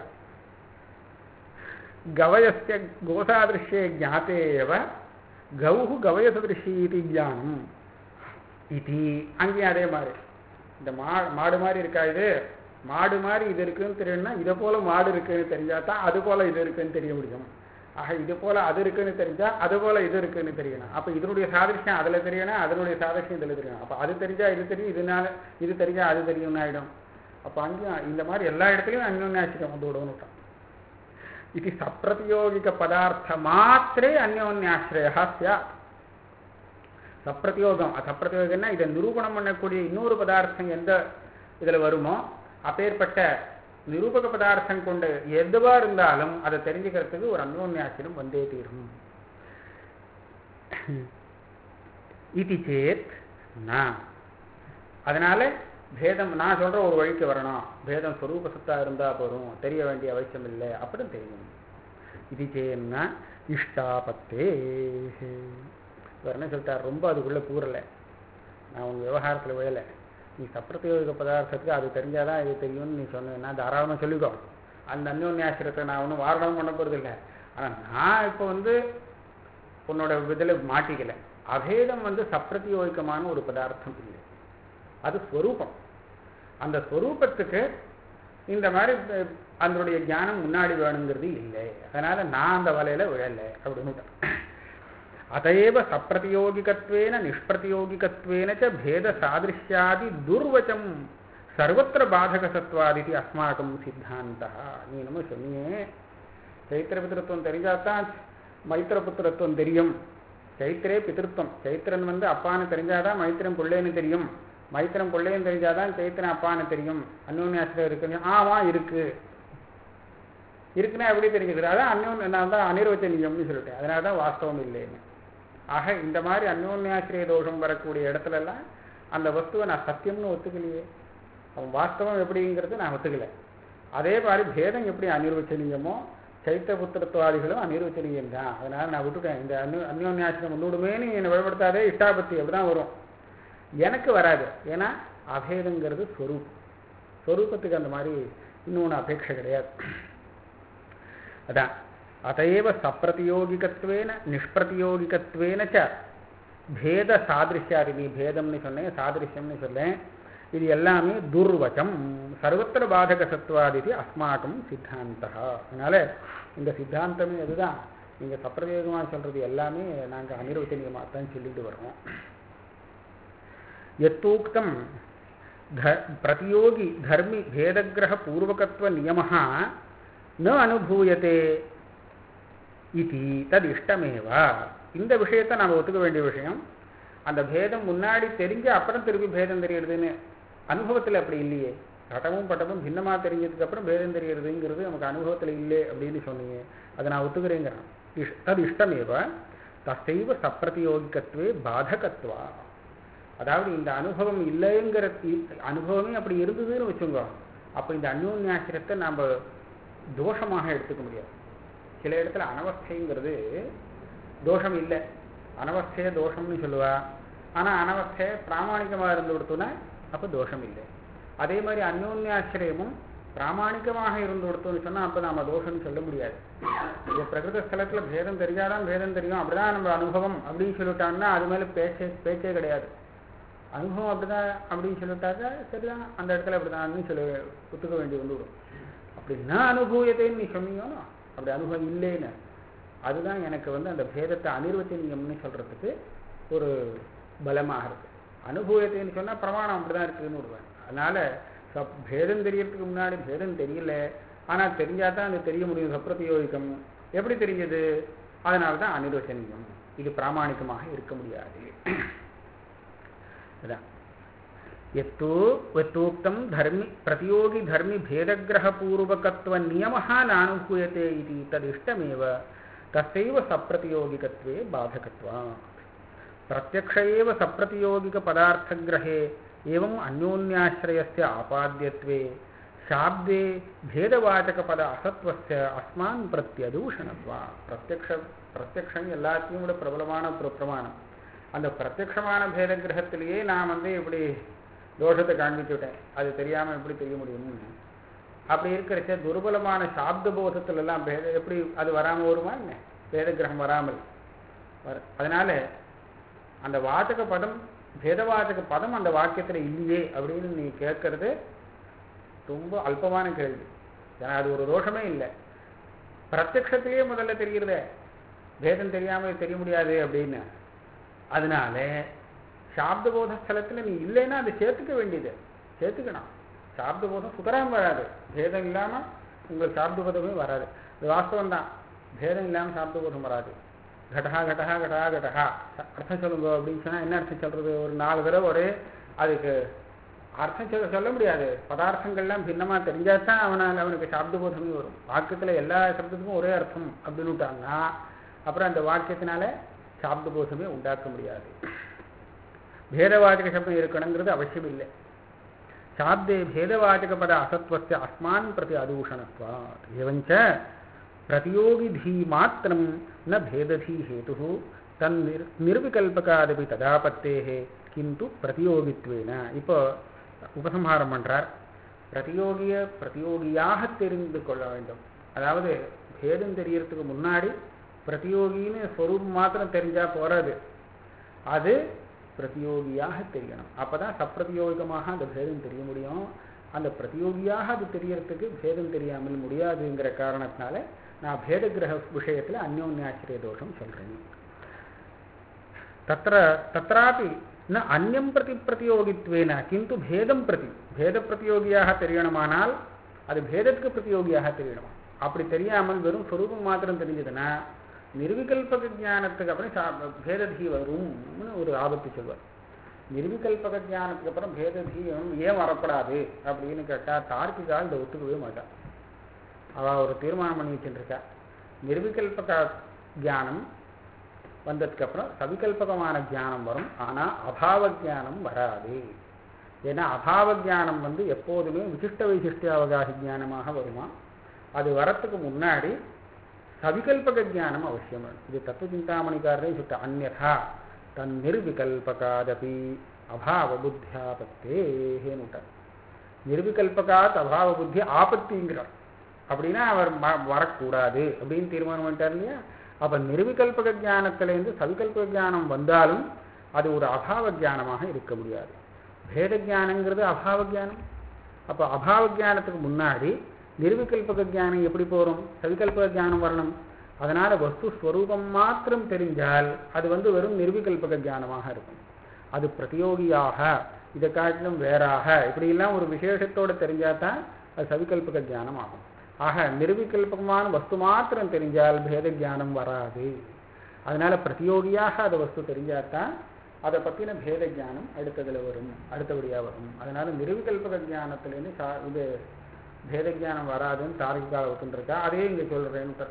गवयस्य गोसादृश्ये ज्ञाते एव गौः गवयसदृशी इति ज्ञाனம் இது அங்கேயும் அதே மாதிரி இந்த மா மாடு மாதிரி இருக்கா இது மாடு மாதிரி இது இருக்குன்னு தெரியணும்னா இதை போல மாடு இருக்குன்னு தெரிஞ்சா தான் அது போல இது இருக்குன்னு தெரிய முடியும் ஆக இது போல அது இருக்குன்னு தெரிஞ்சா அது போல இது இருக்குன்னு தெரியணும் அப்ப இதனுடைய சாதிருஷ்யம் அதுல தெரியணும் அதனுடைய சாதிருஷ்யம் இதுல தெரியணும் அப்ப அது தெரிஞ்சா இது தெரியும் இதனால இது தெரிஞ்சா அது தெரியும்னு ஆயிடும் அப்ப அங்கேயும் இந்த மாதிரி எல்லா இடத்துலயும் அந்யோன்யாசிரியம் வந்து விடணும் இது சப்பிரதியோகிக பதார்த்த மாத்திரே அந்யோன்யாசிரயா சியாத் சப்பிரதியோகம் சப்பிரதியோகம்னா இதை நிரூபணம் பண்ணக்கூடிய இன்னொரு பதார்த்தம் எந்த இதுல வருமோ அப்பேற்பட்ட நிரூபக பதார்த்தம் கொண்ட எதுவா இருந்தாலும் அதை தெரிஞ்சுக்கிறதுக்கு ஒரு அந்யோன்யாசிரம் வந்தே தீரும் இது சேத் நான் அதனால பேதம் நான் சொல்ற ஒரு வழிக்கு வரணும் பேதம் ஸ்வரூப சத்தா இருந்தா போதும் தெரிய வேண்டிய அவசியம் இல்லை அப்படின்னு தெரியும் இது சேன்னா இஷ்டாபத்தே இவர் என்ன சொல்லிட்டார் ரொம்ப அதுக்குள்ள கூறலை நான் உங்க விவகாரத்தில் விழலை நீ சப்பிரத்தியோக பதார்த்தத்துக்கு அது தெரிஞ்சாதான் இது தெரியும்னு நீ சொன்னேன்னா தாராளமாக சொல்லிக்கோ அந்த அந்யோன்யாசிரத்தை நான் ஒன்றும் வாரணம் பண்ண போகிறது இல்லை ஆனால் நான் இப்போ வந்து உன்னோட இதில் மாட்டிக்கல அபேதம் வந்து சப்பிரத்தியோகிக்கமான ஒரு பதார்த்தம் இல்லை அது ஸ்வரூபம் அந்த ஸ்வரூபத்துக்கு இந்த மாதிரி அஹ், அதனுடைய ஞானம் முன்னாடி வேணுங்கிறது இல்லை அதனால நான் அந்த வலையில விழலை அப்படின்னு அதைவ சப்பிரதியோகிகத்வேன நிஷ்பிரதியோகிகத்வேன ச பேத சாதிருஷ்யாதி துர்வச்சம் சர்வத்திர பாதகசத்வாதிதி அஸ்மாக்கம் சித்தாந்தா நீ நம்ம சொன்னியே சைத்திர பித்திருத்துவம் தெரிஞ்சாதான் மைத்திர புத்திரத்துவம் தெரியும் சைத்திரே பிதிருத்தம் சைத்திரன் வந்து அப்பான்னு தெரிஞ்சாதான் மைத்திரன் பிள்ளைன்னு தெரியும் மைத்திரம் பிள்ளைன்னு தெரிஞ்சாதான் சைத்திரன் அப்பான்னு தெரியும் அந்யோன்யாசிரம் இருக்குன்னு ஆமா இருக்கு இருக்குன்னா எப்படி தெரிஞ்சுக்கிறது அதான் அந்யோன் நான் தான் அனிர்வச்சனீயம்னு சொல்லிட்டேன் அதனால தான் வாஸ்தவம் இல்லைன்னு ஆக இந்த மாதிரி அந்யோன்யாசிரிய தோஷம் வரக்கூடிய இடத்துல எல்லாம் அந்த வஸ்துவை நான் சத்தியம்னு ஒத்துக்கலையே அவன் வாஸ்தவம் எப்படிங்கிறது நான் ஒத்துக்கல அதே மாதிரி பேதம் எப்படி அனிர்வச்சனீயமோ சைத்த புத்திரத்துவாதிகளும் அனிர்வச்சனீயம் தான் அதனால நான் விட்டுட்டேன் இந்த அந்யோ அந்யோன்யாசிரம் முன்னோடுமேனு என்னை வழிபடுத்தாதே இஷ்டாபத்தி அப்படிதான் வரும் எனக்கு வராது ஏன்னா அபேதங்கிறது ஸ்வரூப் ஸ்வரூபத்துக்கு அந்த மாதிரி இன்னொன்று அபேட்சை கிடையாது அதான் அதைவ சப்பிரதியோகிகத்வேன நிஷ்பிரதியோகிகத்வேன ச பேத சாதிருஷ்யாதி நீ பேதம்னு சொன்னேன் சாதிருஷ்யம்னு சொன்னேன் இது எல்லாமே துர்வச்சம் சர்வத்திர பாதக சத்வாதிதி அஸ்மாக்கம் சித்தாந்தா அதனால இந்த சித்தாந்தமே அதுதான் நீங்க சப்பிரதியோகமாக சொல்றது எல்லாமே நாங்க அனிர்வச்சனீயமாக தான் சொல்லிட்டு வரோம் यत्तूक्तं ध प्रतियोगी धर्मि भेदग्रहपूर्वकत्वनियमः न अनुभूयते इति तदिष्टमेव இந்த விஷயத்தை நாம் ஒத்துக்க வேண்டிய விஷயம் அந்த பேதம் முன்னாடி தெரிஞ்சு அப்புறம் திருப்பி பேதம் தெரியறதுன்னு அனுபவத்தில் அப்படி இல்லையே கடமும் பட்டமும் பின்னமாக தெரிஞ்சதுக்கு அப்புறம் பேதம் தெரியறதுங்கிறது நமக்கு அனுபவத்தில் இல்லை அப்படின்னு சொன்னீங்க அதை நான் ஒத்துக்கிறேங்கிறேன் இஷ் தது இஷ்டமேவ தசைவ சப்பிரதியோகிக்கத்வே பாதகத்வா அதாவது இந்த அனுபவம் இல்லைங்கிற இ- அனுபவமே அப்படி இருந்ததுன்னு வச்சுக்கோ அப்போ இந்த அந்யோன்யாசிரத்தை நாம் தோஷமாக எடுத்துக்க முடியாது சில இடத்துல அனவஸ்தைங்கிறது தோஷம் இல்லை அனவஸ்தைய தோஷம்னு சொல்லுவா ஆனால் அனவஸ்தைய பிராமணிகமாக இருந்து கொடுத்தோன்னா அப்போ தோஷம் இல்லை அதே மாதிரி அந்யோன்யாசிரியமும் பிராமணிகமாக இருந்து கொடுத்தோம்னு சொன்னால் அப்போ நாம தோஷம்னு சொல்ல முடியாது இது பிரகிருத ஸ்தலத்தில் பேதம் தெரிஞ்சாதான் பேதம் தெரியும் அப்படிதான் நம்ம அனுபவம் அப்படின்னு சொல்லிட்டாங்கன்னா அது மேலே பேச்சே பேச்சே கிடையாது அனுபவம் அப்படிதான் அப்படின்னு சொல்லிட்டாக்க சரிதான் அந்த இடத்துல அப்படிதான் சொல்லி ஒத்துக்க வேண்டி வந்துவிடும் அப்படி நான் அனுபவியத்தைன்னு நீ சொன்னீங்களோ அப்படி அனுபவம் இல்லைன்னு அதுதான் எனக்கு வந்து அந்த பேதத்தை அனிர்வச்சனீயம்னு சொல்றதுக்கு ஒரு பலமாக இருக்கு அனுபவத்தைன்னு சொன்னா பிரமாணம் அப்படிதான் இருக்குன்னு விடுவேன் அதனால சப் பேதம் தெரியறதுக்கு முன்னாடி பேதம் தெரியல ஆனா தெரிஞ்சாதான் அது தெரிய முடியும் சப்பிரதியோகிக்கம் எப்படி தெரிஞ்சது அதனால தான் அனிர்வச்சனீயம் இது பிராமாணிகமாக இருக்க முடியாது அதான் எத்தோ எத்தோக்தம் தர்மி பிரதியோகி தர்மி பேதகிரகபூர்வகத்துவ நியமः நானுபூயते इति तदिष्टमेव तस्यैव सप्रतियोगिकत्वे बाधकत्वात् प्रत्यक्ष एव सप्रतियोगिकपदार्थग्रहे एवम् अन्योन्याश्रयस्य आपाद्यत्वे शाब्दे भेदवाचकपद असत्वस्य अस्मान् प्रत्यदूषणत्वा பிரத்யக்ஷ பிரத்யக்ஷம் எல்லாத்தையும் விட பிரபலமான ஒரு பிரமாணம் அந்த பிரத்யக்ஷமான பேத கிரகத்திலேயே நான் வந்து இப்படி தோஷத்தை காண்பிச்சுட்டேன் அது தெரியாம எப்படி தெரிய முடியும்னு அப்படி இருக்கிறச்ச துர்பலமான சாப்த போதத்துல எல்லாம் பேத எப்படி அது வராம வருமா என்ன பேத கிரகம் வராமல் வர அதனால அந்த வாச்சக பதம் பேதவாச்சக பதம் அந்த வாக்கியத்துல இல்லையே அப்படின்னு நீ கேட்கறது ரொம்ப அல்பமான கேள்வி ஏன்னா அது ஒரு தோஷமே இல்லை பிரத்யக்ஷத்திலேயே முதல்ல தெரிகிறதே பேதம் தெரியாம தெரிய முடியாது அப்படின்னு அதனால சாப்த போத ஸ்தலத்துல நீ இல்லைன்னா அதை சேர்த்துக்க வேண்டியது சேர்த்துக்கணும் சாப்த போதம் சுதராம வராது பேதம் இல்லாம உங்களுக்கு சாப்த போதமே வராது இது வாஸ்தவம் தான் பேதம் இல்லாம சாப்த போதம் வராது கடஹா கடஹா கடஹா கடஹா அர்த்தம் சொல்லுங்க அப்படின்னு சொன்னா என்ன அர்த்தம் சொல்றது ஒரு நாலு தடவை ஒரே அதுக்கு அர்த்தம் சொல்ல சொல்ல முடியாது பதார்த்தங்கள்லாம் பின்னமா தெரிஞ்சாதான் அவனால் அவனுக்கு சாப்த போதமே வரும் வாக்கியத்துல எல்லா சப்தத்துக்கும் ஒரே அர்த்தம் அப்படின்னு விட்டாங்கன்னா அப்புறம் அந்த வாக்கியத்தினால சாப்த போதமே உண்டாக்க முடியாது பேதவாச்சக சப்தம் இருக்கணுங்கிறது அவசியம் இல்லை சாப்தே பேதவாச்சகபத அசத்வஸ்ய அஸ்மான் பிரதி அதூஷணத்வாத் एवञ्च प्रतियोगिधी मात्रं न भेदधी हेतुः तन्निर् निर्विकल्पकादपि तदापत्तेः किन्तु பிரதியோகித்வேன இப்போ உபசம்ஹாரம் பண்றார் பிரதியோகிய பிரதியோகியாக தெரிந்து கொள்ள வேண்டும் அதாவது பேதம் தெரியறதுக்கு முன்னாடி பிரதியோகின்னு ஸ்வரூபம் மாத்திரம் தெரிஞ்சா போறாது அது பிரதியோகியாக தெரியணும் அப்பதான் சப்பிரதியோகிகமாக அந்த பேதம் தெரிய முடியும் அந்த பிரதியோகியாக அது தெரியறதுக்கு பேதம் தெரியாமல் முடியாதுங்கிற காரணத்தினால நான் பேத கிரக விஷயத்துல அந்யோன்யாசிரிய தோஷம் சொல்றேன் தத்திர தत्रापि ந அந்யம் பிரதி பிரதியோகித்வேன கிந்து பேதம் பிரதி பேத பிரதியோகியாக தெரியணுமானால் அது பேதத்துக்கு பிரதியோகியாக தெரியணும் அப்படி தெரியாமல் வெறும் சொரூபம் மாத்திரம் தெரிஞ்சதுன்னா நிர்விகல்பக ஞானத்துக்கு அப்புறம் சா- பேததி வரும்னு ஒரு ஆபத்து சொல்வார் நிர்விகல்பக ஞானத்துக்கு அப்புறம் பேததியும் ஏன் வரக்கூடாது அப்படின்னு கேட்டா தார்க்கிகால் இதை ஒத்துக்கவே மாட்டான் அவ ஒரு தீர்மானம் பண்ணி வச்சுருக்கா நிர்விகல்பக ஞானம் வந்ததுக்கு அப்புறம் சவிகல்பகமான ஞானம் வரும் ஆனா அபாவ ஞானம் வராது ஏன்னா அபாவ ஞானம் வந்து எப்போதுமே விசிஷ்ட வைசிஷ்ட அவகாசி ஞானமாக வருமா அது வரத்துக்கு முன்னாடி சவிகல்பக ஞானம் அவசியம் வேணும் இது தத்துவ சிந்தாமணிக்காரரே சொல்லிட்ட அந்நதா தன் நிர்விகல்பகாதபி அபாவ புத்தியாபத்தேன்னு விட்டார் நிர்விகல்பகாத் அபாவ புத்தி ஆபத்திங்கிறார் அப்படின்னா அவர் ம- வரக்கூடாது அப்படின்னு தீர்மானம் பண்ணிட்டார் இல்லையா அப்ப நிர்விகல்பக ஞானத்திலேருந்து சவிகல்பக ஞானம் வந்தாலும் அது ஒரு அபாவ ஞானமாக இருக்க முடியாது பேத ஞானங்கிறது அபாவ ஞானம் அப்ப அபாவ ஞானத்துக்கு முன்னாடி நிர்விகல்பக ஞானம் எப்படி போகும் சவிகல்பக ஞானம் வரணும் அதனால வஸ்து ஸ்வரூபம் மாத்திரம் தெரிஞ்சால் அது வந்து வெறும் நிர்விகல்பக ஞானமாக இருக்கும் அது பிரதியோகியாக இதை காட்டிலும் வேறாக இப்படியெல்லாம் ஒரு விசேஷத்தோட தெரிஞ்சாதான் அது சவிகல்பக ஞானம் ஆகும் ஆக நிர்விகல்பகமான வஸ்து மாத்திரம் தெரிஞ்சால் பேத ஞானம் வராது அதனால பிரதியோகியாக அந்த வஸ்து தெரிஞ்சாதான் அதை பத்தின பேத ஞானம் அடுத்ததுல வரும் அடுத்தபடியா வரும் அதனால நிர்விகல்பக ஞானத்திலேருந்து சா- இது பேத ஞானம் வராதுன்னு தார்க்கிகால ஒத்துருக்கா அதே இங்க சொல்றேன்னு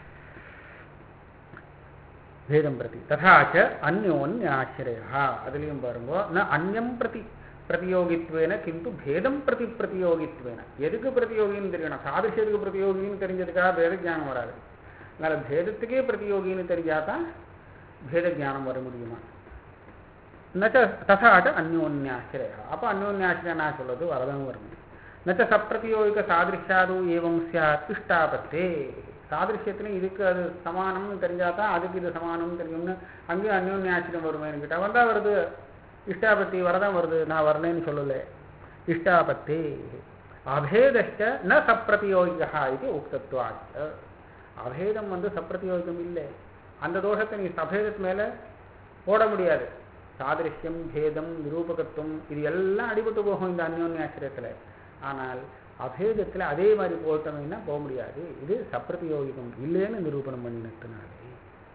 भेदं प्रति तथा च अन्योन्याश्रयः அதுலேயும் பாருங்க ந அந்யம் பிரதி பிரதியோகித்வேன கிந்து பேதம் பிரதி பிரதியோகித்வேன எதுக்கு பிரதியோகின்னு தெரியணும் சாதிஷத்துக்கு பிரதியோகின்னு தெரிஞ்சதுக்காக பேத ஞானம் வராது அதனால பேதத்துக்கே பிரதியோகின்னு தெரிஞ்சாதான் பேத ஞானம் வர முடியுமா நச்ச ததாச்ச அந்யோன்யாசிரய அப்போ அந்யோன்யாசிரய நான் சொல்றது வரதான் வரும் நச்ச சப்பிரதியோகிக சாதிருஷ்யாது ஏவம் சியாத் இஷ்டாபத்தே சாதிருஷ்யத்துல இதுக்கு அது சமானம்னு தெரிஞ்சாதான் அதுக்கு இது சமானம்னு தெரியும்னு அங்கேயும் அந்யோன்யாசிரியம் வருமேன்னு கேட்டா வந்தா வருது இஷ்டாபத்தி வரதான் வருது நான் வரலன்னு சொல்லல இஷ்டாபத்தே அபேதஷ்ட ந சப்பிரதியோகிகா இது உக்தத்வாச்ச அபேதம் வந்து சப்பிரதியோகிகம் இல்லை அந்த தோஷத்தை நீ சபேதத்து மேல போட முடியாது சாதிருஷ்யம் பேதம் நிரூபகத்துவம் இது எல்லாம் அடிபட்டு போகும் இந்த அந்யோன்யாசிரியத்துல ஆனால் அபேதத்துல அதே மாதிரி போட்டோம்னா போக முடியாது இது சப்பிரதியோகிகம் இல்லைன்னு நிரூபணம் பண்ணினதுனாலே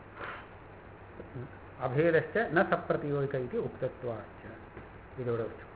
அபேதஷ்ட ந சப்பிரதியோகிக இது உக்தத்வாச்ச இதோட வச்சு